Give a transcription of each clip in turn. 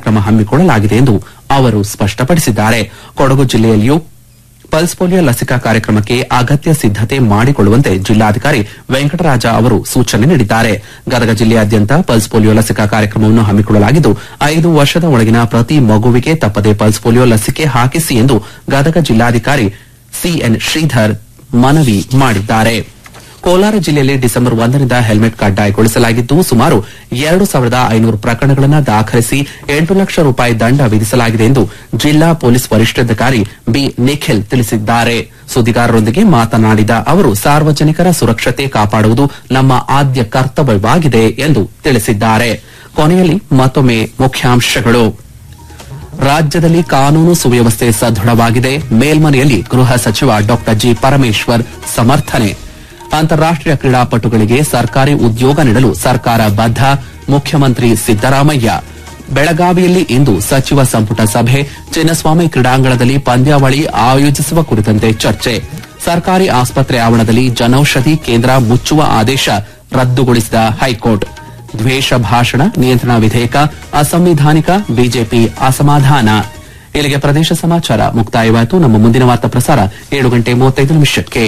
ಕಾರ್ಯಕ್ರಮ ಹಮ್ಮಿಕೊಳ್ಳಲಾಗಿದೆ ಎಂದು ಅವರು ಸ್ಪಷ್ಟಪಡಿಸಿದ್ದಾರೆ ಕೊಡಗು ಜಿಲ್ಲೆಯಲ್ಲಿಯೂ ಪಲ್ಸ್ ಪೋಲಿಯೋ ಲಸಿಕಾ ಕಾರ್ಯಕ್ರಮಕ್ಕೆ ಅಗತ್ಯ ಸಿದ್ದತೆ ಮಾಡಿಕೊಳ್ಳುವಂತೆ ಜಿಲ್ಲಾಧಿಕಾರಿ ವೆಂಕಟರಾಜ ಅವರು ಸೂಚನೆ ನೀಡಿದ್ದಾರೆ ಗದಗ ಜಿಲ್ಲೆಯಾದ್ಯಂತ ಪಲ್ಸ್ ಪೋಲಿಯೋ ಲಸಿಕಾ ಕಾರ್ಯಕ್ರಮವನ್ನು ಹಮ್ಮಿಕೊಳ್ಳಲಾಗಿದ್ದು ಐದು ವರ್ಷದ ಒಳಗಿನ ಪ್ರತಿ ಮಗುವಿಗೆ ತಪ್ಪದೆ ಪಲ್ಸ್ ಪೋಲಿಯೋ ಲಸಿಕೆ ಹಾಕಿಸಿ ಎಂದು ಗದಗ ಜಿಲ್ಲಾಧಿಕಾರಿ ಸಿಎನ್ ಶ್ರೀಧರ್ ಮನವಿ ಮಾಡಿದ್ದಾರೆ ಕೋಲಾರ ಜಿಲ್ಲೆಯಲ್ಲಿ ಡಿಸೆಂಬರ್ ಒಂದರಿಂದ ಹೆಲ್ಮೆಟ್ ಕಡ್ಡಾಯಗೊಳಿಸಲಾಗಿದ್ದು ಸುಮಾರು ಎರಡು ಸಾವಿರದ ಐನೂರು ಪ್ರಕರಣಗಳನ್ನು ದಾಖಲಿಸಿ ಎಂಟು ಲಕ್ಷ ರೂಪಾಯಿ ದಂಡ ವಿಧಿಸಲಾಗಿದೆ ಎಂದು ಜಿಲ್ಲಾ ಪೊಲೀಸ್ ವರಿಷ್ಠಾಧಿಕಾರಿ ಬಿ ನಿಖಿಲ್ ತಿಳಿಸಿದ್ದಾರೆ ಸುದ್ದಿಗಾರರೊಂದಿಗೆ ಮಾತನಾಡಿದ ಅವರು ಸಾರ್ವಜನಿಕರ ಸುರಕ್ಷತೆ ಕಾಪಾಡುವುದು ನಮ್ಮ ಆದ್ಯ ಕರ್ತವ್ಯವಾಗಿದೆ ಎಂದು ತಿಳಿಸಿದ್ದಾರೆ ಕೊನೆಯಲ್ಲಿ ಮತ್ತೊಮ್ಮೆ ಮುಖ್ಯಾಂಶಗಳು ರಾಜ್ಯದಲ್ಲಿ ಕಾನೂನು ಸುವ್ಯವಸ್ಥೆ ಸದೃಢವಾಗಿದೆ ಮೇಲ್ಮನೆಯಲ್ಲಿ ಗೃಹ ಸಚಿವ ಡಾ ಜಿ ಪರಮೇಶ್ವರ್ ಸಮರ್ಥನೆ ಅಂತಾರಾಷ್ಟೀಯ ಕ್ರೀಡಾಪಟುಗಳಿಗೆ ಸರ್ಕಾರಿ ಉದ್ಯೋಗ ನೀಡಲು ಸರ್ಕಾರ ಬದ್ಧ ಮುಖ್ಯಮಂತ್ರಿ ಸಿದ್ದರಾಮಯ್ಯ ಬೆಳಗಾವಿಯಲ್ಲಿ ಇಂದು ಸಚಿವ ಸಂಪುಟ ಸಭೆ ಚಿನ್ನಸ್ವಾಮಿ ಕ್ರೀಡಾಂಗಣದಲ್ಲಿ ಪಂದ್ಯಾವಳಿ ಆಯೋಜಿಸುವ ಕುರಿತಂತೆ ಚರ್ಚೆ ಸರ್ಕಾರಿ ಆಸ್ಪತ್ರೆ ಆವರಣದಲ್ಲಿ ಜನೌಷಧಿ ಕೇಂದ್ರ ಮುಚ್ಚುವ ಆದೇಶ ರದ್ದುಗೊಳಿಸಿದ ಹೈಕೋರ್ಟ್ ದ್ವೇಷ ಭಾಷಣ ನಿಯಂತ್ರಣ ವಿಧೇಯಕ ಅಸಂವಿಧಾನಿಕ ಬಿಜೆಪಿ ಅಸಮಾಧಾನ ಇಲ್ಲಿಗೆ ಪ್ರದೇಶ ಸಮಾಚಾರ ಮುಕ್ತಾಯವಾಯಿತು ನಮ್ಮ ಮುಂದಿನ ವಾರ್ತಾ ಪ್ರಸಾರ ಏಳು ಗಂಟೆ ಮೂವತ್ತೈದು ನಿಮಿಷಕ್ಕೆ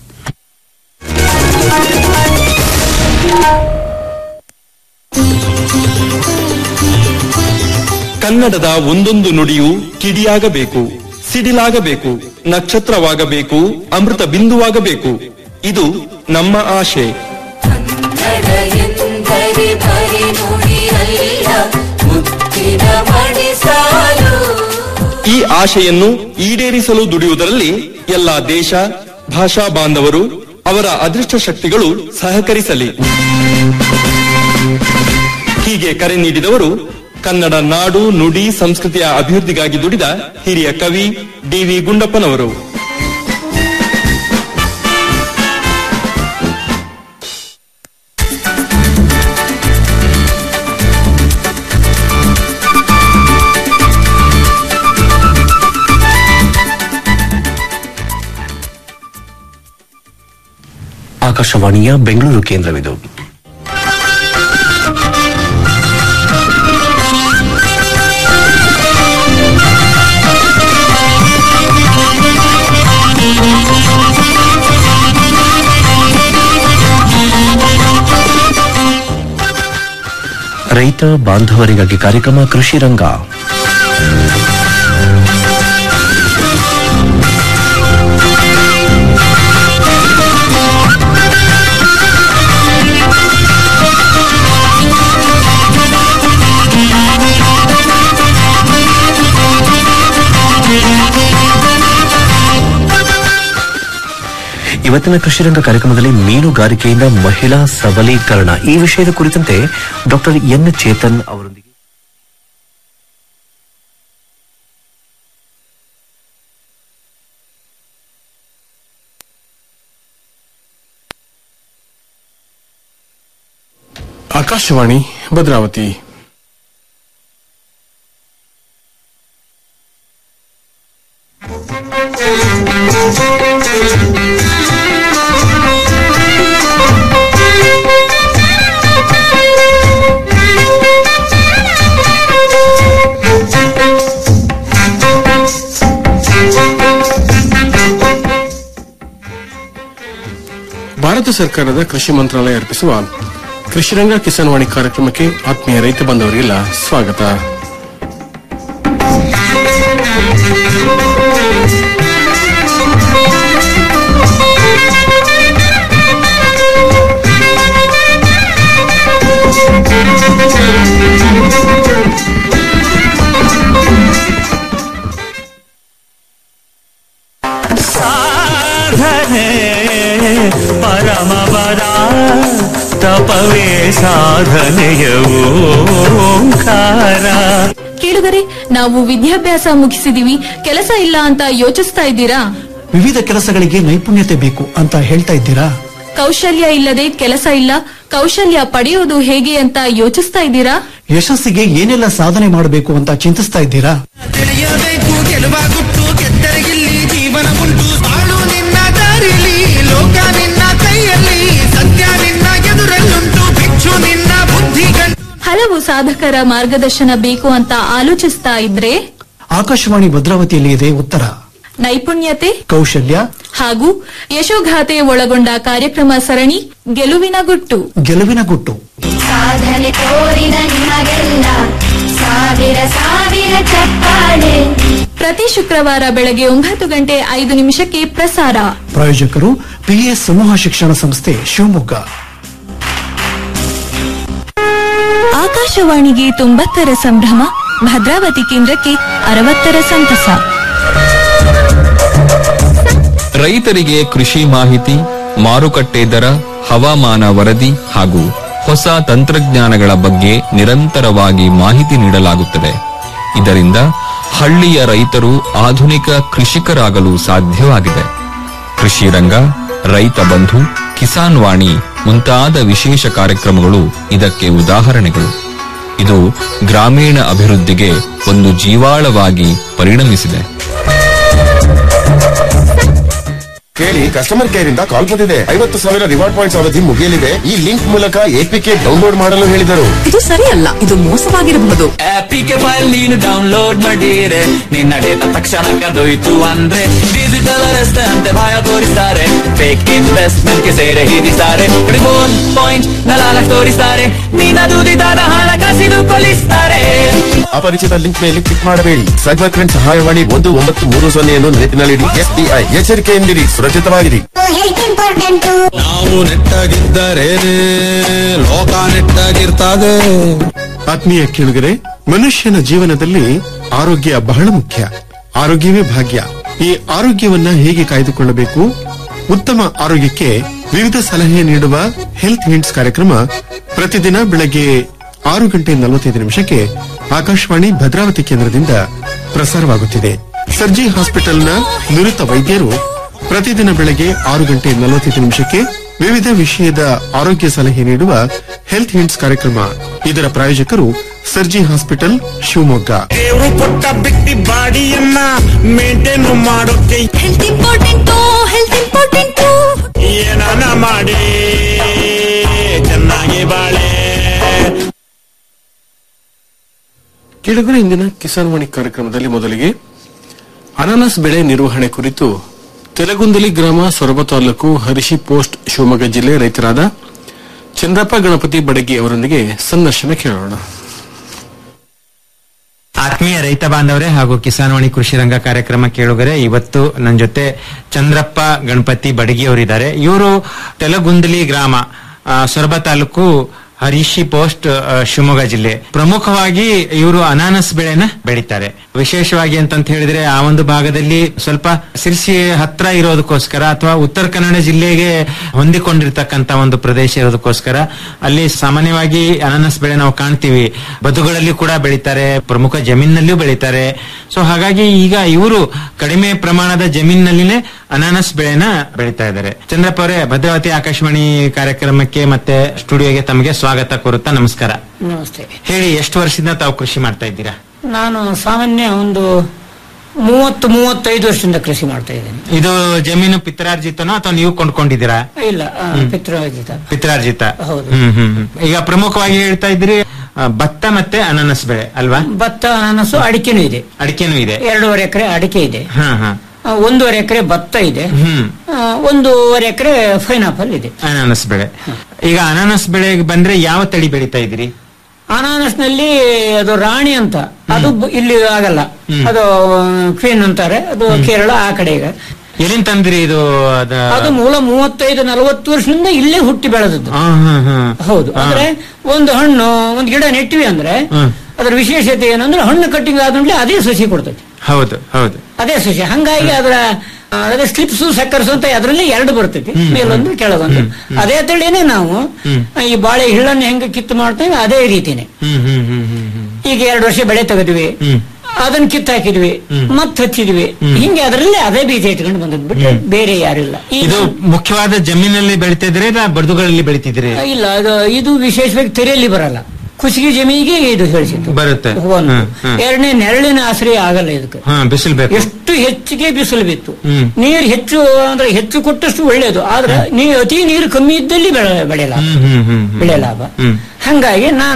ಕನ್ನಡದ ಒಂದೊಂದು ನುಡಿಯು ಕಿಡಿಯಾಗಬೇಕು ಸಿಡಿಲಾಗಬೇಕು ನಕ್ಷತ್ರವಾಗಬೇಕು ಅಮೃತ ಬಿಂದುವಾಗಬೇಕು ಇದು ನಮ್ಮ ಆಶೆ ಕನ್ನಡ ಎಂದರೆ ಬರಿ ನುಡಿಯಲ್ಲ ಮುತ್ತಿನ ಮಣಿಸಾಲು ಈ ಆಶೆಯನ್ನು ಈಡೇರಿಸಲು ದುಡಿಯುವುದರಲ್ಲಿ ಎಲ್ಲ ದೇಶ ಭಾಷಾ ಬಾಂಧವರು ಅವರ ಅದೃಷ್ಟ ಶಕ್ತಿಗಳು ಸಹಕರಿಸಲಿ ಹೀಗೆ ಕರೆ ನೀಡಿದವರು ಕನ್ನಡ ನಾಡು ನುಡಿ ಸಂಸ್ಕೃತಿಯ ಅಭಿವೃದ್ಧಿಗಾಗಿ ದುಡಿದ ಹಿರಿಯ ಕವಿ ಡಿವಿ ಗುಂಡಪ್ಪನವರು ಆಕಾಶವಾಣಿಯ ಬೆಂಗಳೂರು ಕೇಂದ್ರವಿದು ರೈತ ಬಾಂಧವರಿಗಾಗಿ ಕಾರ್ಯಕ್ರಮ ಕೃಷಿ ರಂಗ ಇವತ್ತಿನ ಕೃಷಿರಂಗ ಕಾರ್ಯಕ್ರಮದಲ್ಲಿ ಮೀನುಗಾರಿಕೆಯಿಂದ ಮಹಿಳಾ ಸಬಲೀಕರಣ ಈ ವಿಷಯದ ಕುರಿತಂತೆ ಡಾಕ್ಟರ್ ಎನ್ ಚೇತನ್ ಅವರೊಂದಿಗೆ ಆಕಾಶವಾಣಿ ಭದ್ರಾವತಿ ಭಾರತ ಸರ್ಕಾರದ ಕೃಷಿ ಮಂತ್ರಾಲಯ ಅರ್ಪಿಸುವ ಕೃಷಿರಂಗ ಕಿಸಾನ್ ವಾಣಿ ಕಾರ್ಯಕ್ರಮಕ್ಕೆ ಆತ್ಮೀಯ ರೈತ ಬಂಧವರಿಗೆಲ್ಲ ಸ್ವಾಗತ ಸಾಧನೆ ಪರಮಪದ ತಪವೇ ಸಾಧನೆಯ ಓಂಕಾರ ಕೇಳುಗರೆ ನಾವು ವಿದ್ಯಾಭ್ಯಾಸ ಮುಗಿಸಿದೀವಿ ಕೆಲಸ ಇಲ್ಲ ಅಂತ ಯೋಚಿಸ್ತಾ ಇದ್ದೀರಾ ವಿವಿಧ ಕೆಲಸಗಳಿಗೆ ನೈಪುಣ್ಯತೆ ಬೇಕು ಅಂತ ಹೇಳ್ತಾ ಇದ್ದೀರಾ ಕೌಶಲ್ಯ ಇಲ್ಲದೆ ಕೆಲಸ ಇಲ್ಲ ಕೌಶಲ್ಯ ಪಡೆಯೋದು ಹೇಗೆ ಅಂತ ಯೋಚಿಸ್ತಾ ಇದ್ದೀರಾ ಯಶಸ್ಸಿಗೆ ಏನೆಲ್ಲ ಸಾಧನೆ ಮಾಡಬೇಕು ಅಂತ ಚಿಂತಿಸ್ತಾ ಇದ್ದೀರಾ ತಿಳಿಯಬೇಕು ಗೆಲುವ ಗುಟ್ಟು ಗೆದ್ದರಿಗಿಲ್ಲಿ ಜೀವನ ಉಂಟು ಬಾಳು ನಿನ್ನ ದಾರಿಲಿ ಲೋಕ ನಿನ್ನ ಕೈಯಲ್ಲಿ ಸತ್ಯ ನಿನ್ನ ಎದುರಲ್ಲುಂಟು ಭಿಕ್ಷು ನಿನ್ನ ಬುದ್ಧಿ ಗಂಟು ಹಲೋ ಹಲವು ಸಾಧಕರ ಮಾರ್ಗದರ್ಶನ ಬೇಕು ಅಂತ ಆಲೋಚಿಸ್ತಾ ಇದ್ರೆ ಆಕಾಶವಾಣಿ ಭದ್ರಾವತಿಯಲ್ಲಿ ಇದೆ ಉತ್ತರ ನೈಪುಣ್ಯತೆ ಕೌಶಲ್ಯ ಹಾಗೂ ಯಶೋಗಾಥೆ ಒಳಗೊಂಡ ಕಾರ್ಯಕ್ರಮ ಸರಣಿ ಗೆಲುವಿನ ಗುಟ್ಟು ಗೆಲುವಿನ ಗುಟ್ಟು ಸಾಧನೆ ತೋರಿದ ನಿಮಗೆಲ್ಲ ಸಾವಿರ ಸಾವಿರ ಚಪ್ಪಾಳೆ ಪ್ರತಿ ಶುಕ್ರವಾರ ಬೆಳಗ್ಗೆ ಒಂಬತ್ತು ಗಂಟೆ ಐದು ನಿಮಿಷಕ್ಕೆ ಪ್ರಸಾರ ಪ್ರಾಯೋಜಕರು ಪಿಎಸ್ ಸಮೂಹ ಶಿಕ್ಷಣ ಸಂಸ್ಥೆ ಶಿವಮೊಗ್ಗ ಆಕಾಶವಾಣಿಗೆ ತೊಂಬತ್ತರ ಸಂಭ್ರಮ ಭದ್ರಾವತಿ ಕೇಂದ್ರಕ್ಕೆ ಅರವತ್ತರ ಸಂತಸ ರೈತರಿಗೆ ಕೃಷಿ ಮಾಹಿತಿ ಮಾರುಕಟ್ಟೆ ದರ ಹವಾಮಾನ ವರದಿ ಹಾಗೂ ಹೊಸ ತಂತ್ರಜ್ಞಾನಗಳ ಬಗ್ಗೆ ನಿರಂತರವಾಗಿ ಮಾಹಿತಿ ನೀಡಲಾಗುತ್ತದೆ ಇದರಿಂದ ಹಳ್ಳಿಯ ರೈತರು ಆಧುನಿಕ ಕೃಷಿಕರಾಗಲು ಸಾಧ್ಯವಾಗಿದೆ ಕೃಷಿ ರಂಗ ರೈತ ಬಂಧು ಕಿಸಾನ್ ವಾಣಿ ಮುಂತಾದ ವಿಶೇಷ ಕಾರ್ಯಕ್ರಮಗಳು ಇದಕ್ಕೆ ಉದಾಹರಣೆಗಳು ಇದು ಗ್ರಾಮೀಣ ಅಭಿವೃದ್ಧಿಗೆ ಒಂದು ಜೀವಾಳವಾಗಿ ಪರಿಣಮಿಸಿದೆ ಕೇಳಿ ಕಸ್ಟಮರ್ ಕೇರ್ ಇಂದ ಕಾಲ್ ಬಂದಿದೆ ಐವತ್ತು ಸಾವಿರ ರಿವಾರ್ಡ್ ಪಾಯಿಂಟ್ಸ್ ಅವಧಿ ಮುಗಿಯಲಿದೆ ಈ ಲಿಂಕ್ ಮೂಲಕ ಎಪಿಕೆ ಡೌನ್ಲೋಡ್ ಮಾಡಲು ಹೇಳಿದರು ಇದು ಸರಿಯಲ್ಲ ಇದು ಮೋಸವಾಗಿರಬಹುದು ಆಪಿಗೆ ಫೈಲ್ ನೀನು ಡೌನ್ಲೋಡ್ ಮಾಡಿರೆ ನಿನ್ನ ಡೇಟಾ ತಕ್ಷಣ ಕದೋಯ್ತು ಅಂದ್ರೆ ಡಿಜಿಟಲ್ ಅರೆಸ್ಟ್ ಅಂತೆ ಭಯ ತೋರಿಸ್ತಾರೆ ಫೇಕ್ ಇನ್ವೆಸ್ಟ್ಮೆಂಟ್ ಗೆ ಸೇರೆ ಹಿಡಿಸ್ತಾರೆ ರಿಮೋಟ್ ಪಾಯಿಂಟ್ ನಲಾಲ ತೋರಿಸ್ತಾರೆ ನಿನ್ನ ದುಡಿದಾದ ಹಣ ಕಸಿದು ಕೊಲಿಸ್ತಾರೆ ಅಪರಿಚಿತ ಲಿಂಕ್ ಮೇಲೆ ಕ್ಲಿಕ್ ಮಾಡಬೇಡಿ ಸೈಬರ್ ಕ್ರೈಮ್ ಸಹಾಯವಾಣಿ ಒಂದು ಒಂಬತ್ತು ಮೂರು ಸೊನ್ನೆಯನ್ನು ನೆನಪಿನಲ್ಲಿಡಿ ಎಸ್ಬಿಐ ಎಚ್ಚರಿಕೆಯಿಂದಿರಿ ಸುರಕ್ಷಿತವಾಗಿರಿ ನಾವು ನೆಟ್ಟಾಗಿದ್ದರೆ ಲೋಕ ನೆಟ್ಟಾಗಿರ್ತದೆ ಆತ್ಮೀಯ ಕೇಳುಗರೆ ಮನುಷ್ಯನ ಜೀವನದಲ್ಲಿ ಆರೋಗ್ಯ ಬಹಳ ಮುಖ್ಯ ಆರೋಗ್ಯವೇ ಭಾಗ್ಯ ಈ ಆರೋಗ್ಯವನ್ನ ಹೇಗೆ ಕಾಯ್ದುಕೊಳ್ಳಬೇಕು ಉತ್ತಮ ಆರೋಗ್ಯಕ್ಕೆ ವಿವಿಧ ಸಲಹೆ ನೀಡುವ ಹೆಲ್ತ್ ಹಿಂಟ್ಸ್ ಕಾರ್ಯಕ್ರಮ ಪ್ರತಿದಿನ ಬೆಳಗ್ಗೆ ಆರು ಗಂಟೆ ನಲವತ್ತೈದು ನಿಮಿಷಕ್ಕೆ ಆಕಾಶವಾಣಿ ಭದ್ರಾವತಿ ಕೇಂದ್ರದಿಂದ ಪ್ರಸಾರವಾಗುತ್ತಿದೆ ಸರ್ಜಿ ಹಾಸ್ಪಿಟಲ್ನ ನುರಿತ ವೈದ್ಯರು ಪ್ರತಿದಿನ ಬೆಳಗ್ಗೆ ಆರು ಗಂಟೆ ನಲವತ್ತೈದು ನಿಮಿಷಕ್ಕೆ ವಿವಿಧ ವಿಷಯದ ಆರೋಗ್ಯ ಸಲಹೆ ನೀಡುವ ಹೆಲ್ತ್ ಹಿಂಟ್ಸ್ ಕಾರ್ಯಕ್ರಮ ಇದರ ಪ್ರಾಯೋಜಕರು ಸರ್ಜಿ ಹಾಸ್ಪಿಟಲ್ ಶಿವಮೊಗ್ಗ ದೇವರು ಕೊಟ್ಟ ಬಿಟ್ಟಿ ಬಾಡಿಯನ್ನ ಮೇಂಟೈನ್ ಮಾಡೋಕೆ ಹೆಲ್ತ್ ಇಂಪಾರ್ಟೆಂಟು ಹೆಲ್ತ್ ಇಂಪಾರ್ಟೆಂಟು ಏನಾನ ಮಾಡಿ ಚೆನ್ನಾಗಿ ಬಾಳೆ ಕೇಳುಗರ ಇಂದಿನ ಕಿಸಾನ್ ವಾಣಿ ಕಾರ್ಯಕ್ರಮದಲ್ಲಿ ಮೊದಲಿಗೆ ಅನಾನಸ್ ಬೆಳೆ ನಿರ್ವಹಣೆ ಕುರಿತು ತೆಲಗುಂದಲಿ ಗ್ರಾಮ ಸೊರಬ ತಾಲೂಕು ಹರಿಶಿ ಪೋಸ್ಟ್ ಶಿವಮೊಗ್ಗ ಜಿಲ್ಲೆ ರೈತರಾದ ಚಂದ್ರಪ್ಪ ಗಣಪತಿ ಬಡಗಿ ಅವರೊಂದಿಗೆ ಸಂದರ್ಶನ ಕೇಳೋಣ ಆತ್ಮೀಯ ರೈತ ಬಾಂಧವರೇ ಹಾಗೂ ಕಿಸಾನ್ವಾಣಿ ಕೃಷಿ ರಂಗ ಕಾರ್ಯಕ್ರಮ ಕೇಳುಗರೆ ಇವತ್ತು ನನ್ನ ಜೊತೆ ಚಂದ್ರಪ್ಪ ಗಣಪತಿ ಬಡಗಿ ಅವರಿದ್ದಾರೆ ಇವರು ತೆಲಗುಂದಲಿ ಗ್ರಾಮ ಆ, ಸೊರಬ ತಾಲೂಕು ಹರಿಶಿ ಪೋಸ್ಟ್ ಆ, ಶಿವಮೊಗ್ಗ ಜಿಲ್ಲೆ ಪ್ರಮುಖವಾಗಿ ಇವರು ಅನಾನಸ್ ಬೆಳೆನ ಬೆಳೀತಾರೆ ವಿಶೇಷವಾಗಿ ಅಂತಂತ ಹೇಳಿದ್ರೆ ಆ ಒಂದು ಭಾಗದಲ್ಲಿ ಸ್ವಲ್ಪ ಸಿರ್ಸಿ ಹತ್ರ ಇರೋದಕ್ಕೋಸ್ಕರ ಅಥವಾ ಉತ್ತರ ಕನ್ನಡ ಜಿಲ್ಲೆಗೆ ಹೊಂದಿಕೊಂಡಿರ್ತಕ್ಕಂತ ಒಂದು ಪ್ರದೇಶ ಇರೋದಕ್ಕೋಸ್ಕರ ಅಲ್ಲಿ ಸಾಮಾನ್ಯವಾಗಿ ಅನಾನಸ್ ಬೆಳೆ ನಾವು ಕಾಣ್ತೀವಿ ಬದುಗಳಲ್ಲಿ ಕೂಡ ಬೆಳೀತಾರೆ ಪ್ರಮುಖ ಜಮೀನಿನಲ್ಲಿಯೂ ಬೆಳೀತಾರೆ ಸೊ ಹಾಗಾಗಿ ಈಗ ಇವರು ಕಡಿಮೆ ಪ್ರಮಾಣದ ಜಮೀನಿನಲ್ಲಿನೇ ಅನಾನಸ್ ಬೆಳೆನ ಬೆಳೀತಾ ಇದ್ದಾರೆ ಚಂದ್ರಪ್ಪ ಅವರೇ ಭದ್ರಾವತಿ ಆಕಾಶವಾಣಿ ಕಾರ್ಯಕ್ರಮಕ್ಕೆ ಮತ್ತೆ ಸ್ಟುಡಿಯೋಗೆ ತಮಗೆ ಸ್ವಾಗತ ಕೋರುತ್ತಾ ನಮಸ್ಕಾರ ನಮಸ್ತೆ ಹೇಳಿ ಎಷ್ಟು ವರ್ಷದಿಂದ ತಾವು ಕೃಷಿ ಮಾಡ್ತಾ ಇದ್ದೀರಾ ನಾನು ಸಾಮಾನ್ಯ ಒಂದು ಮೂವತ್ತು ಮೂವತ್ತೈದು ವರ್ಷದಿಂದ ಕೃಷಿ ಮಾಡ್ತಾ ಇದ್ದೇನೆ ಇದು ಜಮೀನು ಪಿತ್ರಾರ್ಜಿತನೋ ಅಥವಾ ನೀವು ಕೊಂಡ್ಕೊಂಡಿದ್ದೀರಾ ಇಲ್ಲ ಆ, ಹ್ಮ್. ಪಿತೃವಾಜಿತ ಪಿತ್ರಾರ್ಜಿತ ಹೌದು. ಹ್ಮ್ ಹ್ಮ್ ಹ್ಮ್. ಈಗ ಪ್ರಮುಖವಾಗಿ ಹೇಳ್ತಾ ಇದ್ದೀರಿ ಆ, ಭತ್ತ ಮತ್ತೆ ಅನಾನಸ್ ಬೆಳೆ ಅಲ್ವಾ ಭತ್ತ ಅನಾನಸು ಅಡಿಕೆನೂ ಇದೆ ಅಡಿಕೆನೂ ಇದೆ ಎರಡೂವರೆ ಎಕರೆ ಅಡಿಕೆ ಇದೆ ಹಾ ಹಾ ಆ, ಒಂದೂವರೆ ಎಕರೆ ಭತ್ತ ಇದೆ ಹ್ಮ್ ಆ, ಒಂದೂವರೆ ಎಕರೆ ಪೈನಾಪಲ್ ಇದೆ ಅನಾನಸ್ ಬೆಳೆ ಈಗ ಅನಾನಸ್ ಬೆಳೆಗೆ ಬಂದ್ರೆ ಯಾವ ತಳಿ ಬೆಳೀತಾ ಇದ್ದೀರಿ ಅನಾನಸ್ ನಲ್ಲಿ ಅದು ರಾಣಿ ಅಂತ ಅದು ಬ- ಇಲ್ಲಿ ಆಗಲ್ಲ ಹ್ಮ್. ಅದು ಕ್ವೀನ್ ಅಂತಾರೆ ಅದು ಕೇರಳ ಆ ಕಡೆ ಈಗ ಎಲ್ಲಿಂದ ತಂದ್ರಿ ಇದು ಅದ ಅದು ಮೂಲ ಮೂವತ್ತೈದು ನಲವತ್ತು ವರ್ಷದಿಂದ ಇಲ್ಲೇ ಹುಟ್ಟಿ ಬೆಳೆದದ್ದು ಹಾ, ಹಾ, ಹಾ. ಹೌದು ಹಾ. ಅಂದ್ರೆ ಒಂದು ಹಣ್ಣು ಒಂದು ಗಿಡ ನೆಟ್ಟಿವಿ ಅಂದ್ರೆ ಹ್ಮ್. ಅದರ ವಿಶೇಷತೆ ಏನಂದ್ರೆ ಹಣ್ಣು ಕಟ್ಟಿಂಗ್ ಆದ್ಮೇಲೆ ಅದೇ ಸಸಿ ಕೊಡ್ತೈತಿ ಹೌದು ಹೌದು ಅದೇ ಸಸಿ ಹಂಗಾಗಿ ಅದರ ಆ, ಅದೇ ಸ್ಲಿಪ್ಸು ಸಕ್ಕರ್ಸು ಅಂತ ಅದರಲ್ಲಿ ಎರಡು ಬರ್ತೈತಿ ಮೇಲೊಂದು ಕೆಳಗೊಂದು ಅದೇ ತಳಿನೇ ನಾವು ಹ್ಮ್. ಈ ಬಾಳೆ ಹಿಳ್ಳನ್ನು ಹೆಂಗೆ ಕಿತ್ತು ಮಾಡ್ತೇವೆ ಅದೇ ರೀತಿನೇ ಹ್ಮ್ ಹ್ಮ್ ಹ್ಮ್ ಹ್ಮ್ ಹ್ಮ್ ಈಗ ಎರಡು ವರ್ಷ ಬೆಳೆ ತೆಗೆದ್ವಿ ಹ್ಮ್ ಅದನ್ನ ಕಿತ್ತು ಹಾಕಿದ್ವಿ ಮತ್ತೆ ಹಚ್ಚಿದ್ವಿ ಹಿಂಗೆ ಅದರಲ್ಲಿ ಅದೇ ಬೀಜ ಇಟ್ಕೊಂಡು ಬಂದದ್ ಬಿಟ್ಟು ಬೇರೆ ಯಾರಿಲ್ಲ ಈಗ ಇದು ಮುಖ್ಯವಾದ ಜಮೀನಲ್ಲಿ ಬೆಳಿತಿದ್ರೆ ಇಲ್ಲ ಬಡ್ದುಗಳಲ್ಲಿ ಬೆಳಿತಿದ್ರಿ ಇಲ್ಲ ಅದು ಇದು ವಿಶೇಷವಾಗಿ ತೆರೆಯಲ್ಲಿ ಬರಲ್ಲ ಕುಸಿಗೆ ಜಮೀನಿಗೆ ಇದು ಹೇಳಿಸಿತ್ತು ಬರುತ್ತೆ ಒಂದು ಹ್ಮ್, ಹ್ಮ್. ಎರಡನೇ ನೆರಳಿನ ಆಶ್ರಯ ಆಗಲ್ಲ ಇದಕ್ಕೆ ಹಾ ಬಿಸಿಲು ಬೇಕು ಎಷ್ಟು ಹೆಚ್ಚಿಗೆ ಬಿಸಿಲು ಬಿತ್ತು ಹ್ಮ್. ನೀರು ಹೆಚ್ಚು ಅಂದ್ರೆ ಹೆಚ್ಚು ಕೊಟ್ಟಷ್ಟು ಒಳ್ಳೇದು ಆದ್ರೆ ನೀರು ಅತಿ ನೀರು ಕಮ್ಮಿ ಇದ್ದಲ್ಲಿ ಬೆಳೆ ಬೆಳೆ ಲಾಭ ಹ್ಮ್ ಹ್ಮ್ ಹ್ಮ್ ಹ್ಮ್. ಬೆಳೆ ಲಾಭ ಹ್ಮ್ ಹಂಗಾಗಿ ನಾನು